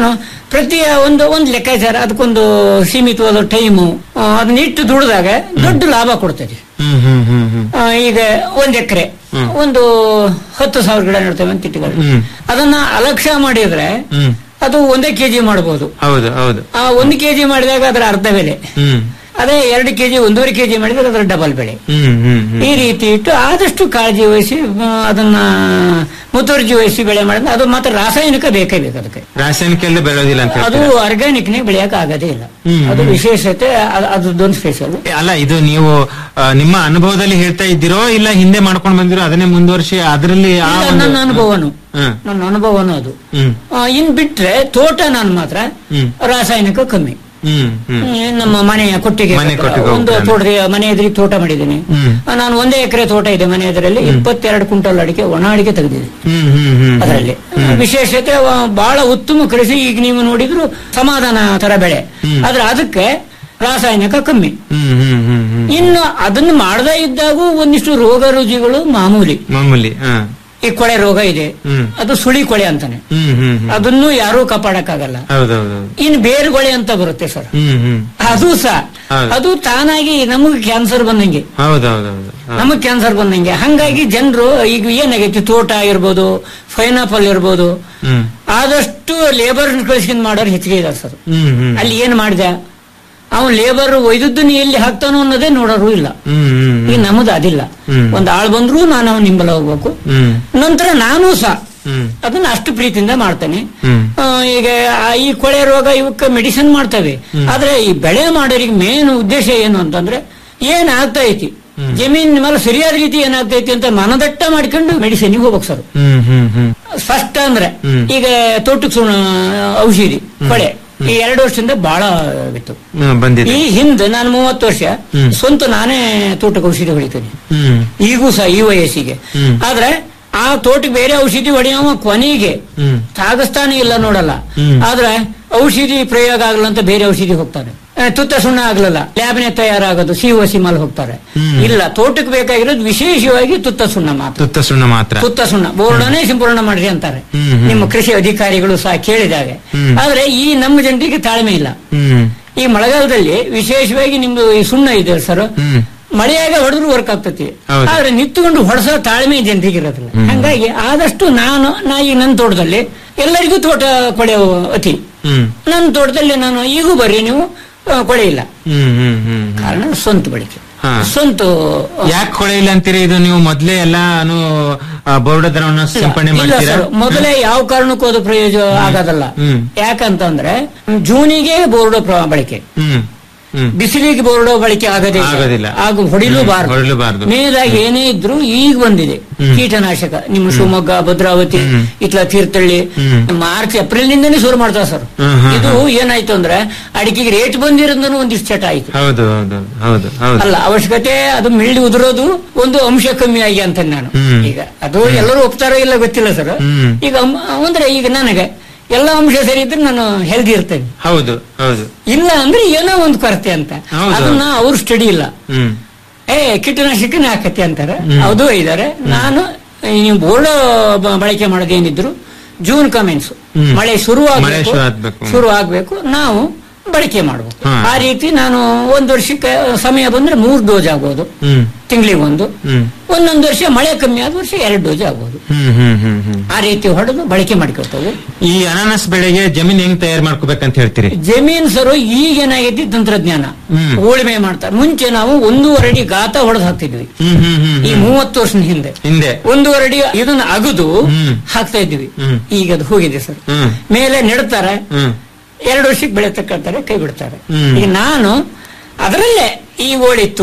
ಪ್ರತಿ ಒಂದು ಒಂದು ಲೆಕ್ಕಾಚಾರ ಅದಕ್ಕೊಂದು ಸೀಮಿತವಾದ ಟೈಮು ಅದನ್ನ ಇಟ್ಟು ದುಡಿದಾಗ ದೊಡ್ಡ ಲಾಭ ಕೊಡ್ತದೆ ಹ್ಮ್ ಹ್ಮ್ ಹ್ಮ್ ಹ್ಮ್ ಆ, ಈಗ ಒಂದ್ ಎಕರೆ ಒಂದು ಹತ್ತು ಸಾವಿರ ಗಿಡ ನೆಡ್ತೇವೆ ಅಂತ ಇಟ್ಕೊಳ್ಳಿ ಹ್ಮ್. ಅದನ್ನ ಅಲಕ್ಷ್ಯ ಮಾಡಿದ್ರೆ ಹ್ಮ್ ಅದು ಒಂದೇ ಕೆಜಿ ಮಾಡಬಹುದು ಹೌದು ಹೌದು ಆ ಒಂದು ಕೆಜಿ ಮಾಡಿದಾಗ ಅದರ ಅರ್ಧ ಬೆಲೆ ಹ್ಮ್ ಅದೇ ಎರಡು ಕೆಜಿ ಒಂದೂವರೆ ಕೆಜಿ ಮಾಡಿದ್ರೆ ಅದರ ಡಬಲ್ ಬೆಲೆ ಹ್ಮ್ ಹ್ಮ್ ಹ್ಮ್ ಈ ರೀತಿ ಇಟ್ಟು ಆದಷ್ಟು ಕಾಳಜಿ ವಹಿಸಿ ಆ, ಅದನ್ನ ಮುತುವರ್ಜಿ ವಹಿಸಿ ಬೆಳೆ ಮಾಡಿದ್ರೆ ಅದು ಮಾತ್ರ ರಾಸಾಯನಿಕ ಬೇಕೇ ಬೇಕು ಅದಕ್ಕೆ ರಾಸಾಯನಿಕ ಎಲ್ಲ ಬೆಳೆಯೋದಿಲ್ಲ ಅಂತ ಅದು ಹೇಳ್ತೀರಾ? ಆರ್ಗ್ಯಾನಿಕ್ ನೇ ಬೆಳೆಯಕ್ ಆಗದೇ ಇಲ್ಲ ಹ್ಮ್, ಅದು ಹ್ಮ್. ವಿಶೇಷತೆ ಅದ್- ಅದೊಂದು ಸ್ಪೆಷಲ್ ಅಲ್ಲ ಇದು ನೀವು ಆ, ನಿಮ್ಮ ಅನುಭವದಲ್ಲಿ ಹೇಳ್ತಾ ಇದ್ದೀರೋ ಇಲ್ಲ ಹಿಂದೆ ಮಾಡ್ಕೊಂಡು ಬಂದಿರೋ ಅದನ್ನೇ ಮುಂದುವರಿಸಿ ಅದರಲ್ಲಿ ಆ ಒಂದು- ನನ್ನ ಅನುಭವನು ಹ್ಮ್. ನನ್ನ ಅನುಭವನು ಅದು ಹ್ಮ್ ಆ, ಇನ್ ಬಿಟ್ರೆ ತೋಟ ನಾನು ಮಾತ್ರ ಹ್ಮ್ ರಾಸಾಯನಿಕ ಕಮ್ಮಿ ಹ್ಮ್ ಹ್ಮ್ ಹ್ಮ್, ನಮ್ಮ ಮನೆಯ ಕೊಟ್ಟಿಗೆ ಮನೆ ಕೊಟ್ಟಿಗೆ ಒಂದು ಹೋಗ್ತಾನೆ. ತೋಟದ ಮನೆ ಎದುರಿಗೆ ತೋಟ ಮಾಡಿದ್ದೀನಿ ಹ್ಮ್. ಆ, ನಾನು ಒಂದೇ ಎಕರೆ ತೋಟ ಇದೆ ಮನೆ ಎದುರಲ್ಲಿ ಇಪ್ಪತ್ತೆರಡು ಕ್ವಿಂಟಲ್ ಅಡಿಕೆ ಒಣ ಅಡಿಕೆ ತೆಗೆದಿದೆ ಹ್ಮ್ ಹ್ಮ್ ಹ್ಮ್ ಅದರಲ್ಲಿ ವಿಶೇಷತೆ ಅವ ಬಹಳ ಉತ್ತಮ ಕೃಷಿ ಈಗ ನೀವು ನೋಡಿದ್ರು ಸಮಾಧಾನ ತರ ಬೆಳೆ ಆದ್ರೆ ಅದಕ್ಕೆ ರಾಸಾಯನಿಕ ಕಮ್ಮಿ ಹ್ಮ್ ಹ್ಮ್ ಹ್ಮ್ ಹ್ಮ್ ಇನ್ನು ಅದನ್ನು ಮಾಡದೇ ಇದ್ದಾಗೂ ಒಂದಿಷ್ಟು ರೋಗ ರುಜಿಗಳು ಮಾಮೂಲಿ ಮಾಮೂಲಿ ಹಾ ಈ ಕೊಳೆ ರೋಗ ಇದೆ ಹ್ಮ್ ಅದು ಸುಳಿ ಕೊಳೆ ಅಂತಾನೆ ಹ್ಮ್ ಹ್ಮ್ ಹ್ಮ್ ಅದನ್ನು ಯಾರೂ ಕಾಪಾಡಕ್ಕಾಗಲ್ಲ ಹೌದೌದು ಇನ್ನು ಬೇರುಗೊಳೆ ಅಂತ ಬರುತ್ತೆ ಸರ್ ಹ್ಮ್ ಹ್ಮ್ ಅದು ಸಹ ಹೌದು. ಅದು ತಾನಾಗಿ ನಮಗೆ ಕ್ಯಾನ್ಸರ್ ಬಂದಂಗೆ ಹೌದೌದೌದು ನಮಗ್ ಕ್ಯಾನ್ಸರ್ ಬಂದಂಗೆ ಹಂಗಾಗಿ ಜನರು ಈಗ ಏನಾಗೈತಿ ತೋಟ ಇರ್ಬೋದು ಪೈನಾಪಲ್ ಇರ್ಬೋದು ಹ್ಮ್ ಆದಷ್ಟು ಲೇಬರ್ ಕಳಿಸ್ಕೊಂಡು ಮಾಡೋರು ಹೆಚ್ಚಿಗೆ ಇದಾರೆ ಸರ್ ಹ್ಮ್ ಹ್ಮ್ ಅಲ್ಲಿ ಏನ್ ಮಾಡಿದ ಅವನ್ ಲೇಬರ್ ಒಯ್ದದ್ದನ್ನ ಎಲ್ಲಿ ಹಾಕ್ತಾನೋ ಅನ್ನೋದೇ ನೋಡೋರು ಇಲ್ಲ ಹ್ಮ್ ಹ್ಮ್ ಈಗ ನಮ್ಮದು ಅದಿಲ್ಲ ಹ್ಮ್. ಒಂದ್ ಆಳ್ ಬಂದ್ರು ನಾನು ಅವನ ನಿಂಬಲ ಹೋಗ್ಬೇಕು ಹ್ಮ್ ನಂತರ ನಾನು ಸಹ ಹ್ಮ್ ಅದನ್ನ ಅಷ್ಟು ಪ್ರೀತಿಯಿಂದ ಮಾಡ್ತೇನೆ ಹ್ಮ್ ಆ, ಈಗ ಆ ಈ ಕೊಳೆ ರೋಗ ಇವಕ್ಕೆ ಮೆಡಿಸಿನ್ ಮಾಡ್ತೇವೆ ಆದ್ರೆ ಈ ಬೆಳೆ ಮಾಡೋರಿಗೆ ಮೇನ್ ಉದ್ದೇಶ ಏನು ಅಂತಂದ್ರೆ ಏನ್ ಆಗ್ತಾ ಐತಿ ಜಮೀನ್ ಮೇಲೆ ಸರಿಯಾದ ರೀತಿ ಏನಾಗ್ತೈತಿ ಅಂತ ಮನದಟ್ಟ ಮಾಡ್ಕೊಂಡು ಮೆಡಿಸಿನ್ಗೆ ಹೋಗ್ಬೇಕು ಸರ್ ಹ್ಮ್ ಹ್ಮ್ ಹ್ಮ್ ಫಸ್ಟ್ ಅಂದ್ರೆ ಹ್ಮ್. ಈಗ ತೋಟಕ್ಕೆ ಸುಣ್ಣ ಔಷಧಿ ಕೊಳೆ ಈ ಎರಡು ವರ್ಷದಿಂದ ಬಹಳ ಇತ್ತು ಹ್ಮ್, ಬಂದಿದೆ ಈ ಹಿಂದೆ ನಾನು ಮೂವತ್ತು ವರ್ಷ ಹ್ಮ್. ಸ್ವಂತ ನಾನೇ ತೋಟಕ್ಕೆ ಔಷಧಿ ಹೊಡಿತೀನಿ ಹ್ಮ್ ಈಗೂ ಸಹ ಈ ವಯಸ್ಸಿಗೆ ಹ್ಮ್. ಆದ್ರೆ ಆ ತೋಟಕ್ಕೆ ಬೇರೆ ಔಷಧಿ ಹೊಡೆಯವ ಕೊನೆಗೆ ಹ್ಮ್ ತಾಗಸ್ತಾನೆ ಇಲ್ಲ ನೋಡಲ್ಲ ಹ್ಮ್. ಆದ್ರೆ ಔಷಧಿ ಪ್ರಯೋಗ ಆಗಲ್ಲ ಅಂತ ಬೇರೆ ಔಷಧಿ ಹೋಗ್ತಾರೆ ಆ, ತುತ್ತ ಸುಣ್ಣ ಆಗ್ಲಿಲ್ಲ ಲ್ಯಾಬ್ನೆ ತಯಾರಾಗೋದು ಸಿ ಒ ಸಿ ಮೇಲೆ ಹೋಗ್ತಾರೆ ಹ್ಮ್. ಇಲ್ಲ ತೋಟಕ್ಕೆ ಬೇಕಾಗಿರೋದು ವಿಶೇಷವಾಗಿ ತುತ್ತ ಸುಣ್ಣ ಮಾತ್ರ ತುತ್ತ ಸುಣ್ಣ ಮಾತ್ರ ತುತ್ತ ಸುಣ್ಣ ಬೋರ್ಡನೇ ಸಿಂಪಡಣೆ ಮಾಡ್ರಿ ಅಂತಾರೆ ಹ್ಮ್, ಹ್ಮ್. ನಿಮ್ಮ ಕೃಷಿ ಅಧಿಕಾರಿಗಳು ಸಹ ಕೇಳಿದಾಗ ಹ್ಮ್. ಆದ್ರೆ ಈ ನಮ್ಮ ಜನರಿಗೆ ತಾಳ್ಮೆ ಇಲ್ಲ ಹ್ಮ್ ಈ ಮಳೆಗಾಲದಲ್ಲಿ ವಿಶೇಷವಾಗಿ ನಿಮ್ದು ಈ ಸುಣ್ಣ ಇದೆ ಸರ್ ಹ್ಮ್ ಮಳೆಯಾಗ ಹೊಡೆದ್ರು ವರ್ಕ್ ಆಗ್ತತಿ ಹೌದು. ಆದ್ರೆ ನಿಂತ್ಕೊಂಡು ಹೊಡೆಸೋ ತಾಳ್ಮೆ ಜನರಿಗೆ ಇರೋದಿಲ್ಲ ಹ್ಮ್. ಹಂಗಾಗಿ ಆದಷ್ಟು ನಾನು ನಾ ಈಗ ನನ್ನ ತೋಟದಲ್ಲಿ ಎಲ್ಲರಿಗೂ ತೋಟ ಕೊಳೆಯೋ ಅತಿ ಹ್ಮ್ ನನ್ನ ತೋಟದಲ್ಲಿ ನಾನು ಈಗೂ ಬರ್ರಿ ನೀವು ಆ, ಕೊಳೆ ಇಲ್ಲ ಹ್ಮ್ ಹ್ಮ್ ಹ್ಮ್ ಕಾರಣ ಸ್ವಂತ ಬಳಕೆ ಹಾ. ಸ್ವಂತ ಯಾಕೆ ಕೊಳೆ ಇಲ್ಲ ಅಂತೀರಿ ಇದು ನೀವು ಮೊದ್ಲೇ ಎಲ್ಲಾನು ಬೋರ್ಡ್ ದ್ರವಣ ಸಿಂಪಡಣೆ ಇಲ್ಲ ಮಾಡ್ತೀರಾ ಸರ್ ಮೊದಲೇ ಯಾವ ಕಾರಣಕ್ಕೂ ಅದು ಪ್ರಯೋಜನ ಆಗೋದಲ್ಲ ಹ್ಮ್. ಯಾಕಂತಂದ್ರೆ ಜೂನಿಗೆ ಬೋರ್ಡೋ ಪ್ರ- ಬಳಕೆ ಹ್ಮ್ ಹ್ಮ್ ಬಿಸಿಲಿಗೆ ಬೋರ್ಡೋ ಬಳಕೆ ಆಗದೇ ಇಲ್ಲ. ಆಗೋದಿಲ್ಲ. ಆಗ ಹೊಡಿಲೂಬಾರದು ಹೊಡಿಲೂಬಾರ್ದು. ಮೇಲಾಗಿ ಏನೇ ಇದ್ರು ಈಗ ಬಂದಿದೆ ಹ್ಮ್. ಕೀಟನಾಶಕ ನಿಮ್ಮ ಶಿವಮೊಗ್ಗ ಭದ್ರಾವತಿ ಹ್ಮ್. ಇತ್ಲ ತೀರ್ಥಹಳ್ಳಿ ಹ್ಮ್. ಮಾರ್ಚ್ ಏಪ್ರಿಲ್ ನಿಂದನೇ ಶುರು ಮಾಡ್ತಾರೆ ಸರ್ ಹ್ಮ್, ಹ್ಮ್, ಇದು ಏನಾಯ್ತು ಅಂದ್ರೆ ಅಡಿಕೆಗೆ ರೇಟ್ ಬಂದಿರೋದನ್ನು ಒಂದಿಷ್ಟು ಚಟ ಆಯ್ತು ಹೌದು ಹೌದು ಹೌದು ಹೌದು ಅಲ್ಲ ಅವಶ್ಯಕತೆ ಅದು ಮಿಳ್ಳಿ ಉದುರೋದು ಒಂದು ಅಂಶ ಕಮ್ಮಿ ಆಗಿ ಅಂತ ನಾನು ಹ್ಮ್. ಈಗ ಅದು ಎಲ್ಲರೂ ಒಪ್ತಾರೋ ಇಲ್ಲ ಗೊತ್ತಿಲ್ಲ ಸರ್ ಹ್ಮ್. ಈಗ ಅಮ್- ಅಂದ್ರೆ ಈಗ ನನಗೆ ಎಲ್ಲ ಅಂಶ ಸರಿ ಇದ್ರೆ ನಾನು ಹೆಲ್ದಿ ಇರ್ತೇನೆ ಹೌದು ಹೌದು ಇಲ್ಲ ಅಂದ್ರೆ ಏನೋ ಒಂದು ಕೊರತೆ ಅಂತ ಹೌದು. ಅದನ್ನ ಅವ್ರು ಸ್ಟಡಿ ಇಲ್ಲ ಹ್ಮ್ ಏ ಕೀಟನಾಶಕನೇ ಹಾಕತ್ತೆ ಅಂತಾರೆ ಹ್ಮ್. ಅದು ಇದಾರೆ ನಾನು ಈ ನೀವು ಬೋರ್ಡ್ ಬಳಕೆ ಮಾಡೋದೇನಿದ್ರು ಜೂನ್ ಕಮೆನ್ಸ್ ಹ್ಮ್. ಮಳೆ ಶುರು ಮಳೆ ಆಗ್ಬೇಕು ಶುರು ಆಗ್ಬೇಕು. ಶುರು ಆಗ್ಬೇಕು ನಾವು ಬಳಕೆ ಮಾಡಬೇಕು ಹಾ. ಆ ರೀತಿ ನಾನು ಒಂದ್ ವರ್ಷಕ್ಕೆ ಸಮಯ ಬಂದ್ರೆ ಮೂರ್ ಡೋಸ್ ಆಗ್ಬೋದು ಹ್ಮ್ ತಿಂಗಳಿಗೆ ಒಂದು ಹ್ಮ್ ಒಂದೊಂದು ವರ್ಷ ಮಳೆ ಕಮ್ಮಿ ಆದ ವರ್ಷ ಎರಡು ಡೋಸ್ ಆಗ್ಬೋದು ಹ್ಮ್ ಹ್ಮ್ ಹ್ಮ್ ಹ್ಮ್ ಆ ರೀತಿ ಹೊಡೆದು ಬಳಕೆ ಮಾಡ್ಕೊಳ್ತೇವೆ ಈ ಅನಾನಸ್ ಬೆಳೆಗೆ ಜಮೀನ್ ಹೆಂಗ್ ತಯಾರು ಮಾಡ್ಕೋಬೇಕಂತ ಹೇಳ್ತೀರಿ ಜಮೀನ್ ಸರು ಈಗ ಏನಾಗೈತಿ ತಂತ್ರಜ್ಞಾನ ಹ್ಮ್. ಉಳುಮೆ ಮಾಡ್ತಾರೆ ಮುಂಚೆ ನಾವು ಒಂದೂವರೆ ಅಡಿ ಗಾತ ಹೊಡೆದು ಹಾಕ್ತಿದ್ವಿ ಹ್ಮ್ ಹ್ಮ್ ಹ್ಮ್ ಈ ಹ್ಮ್. ಮೂವತ್ತು ವರ್ಷದ ಹಿಂದೆ ಹಿಂದೆ ಒಂದೂವರೆ ಅಡಿ ಇದನ್ನ ಅಗದು ಹ್ಮ್. ಹಾಕ್ತಾ ಇದ್ವಿ ಹ್ಮ್. ಈಗ ಅದು ಹೋಗಿದೆ ಸರ್ ಹ್ಮ್ ಮೇಲೆ ನೆಡ್ತಾರೆ ಹ್ಮ್ ಎರಡು ವರ್ಷಕ್ಕೆ ಬೆಳೆ ತಕ್ಕೊಳ್ತಾರೆ ಕೈ ಬಿಡ್ತಾರೆ ಹ್ಮ್. ಈಗ ನಾನು ಅದರಲ್ಲೇ ಈ ಓಡಿತ್ತು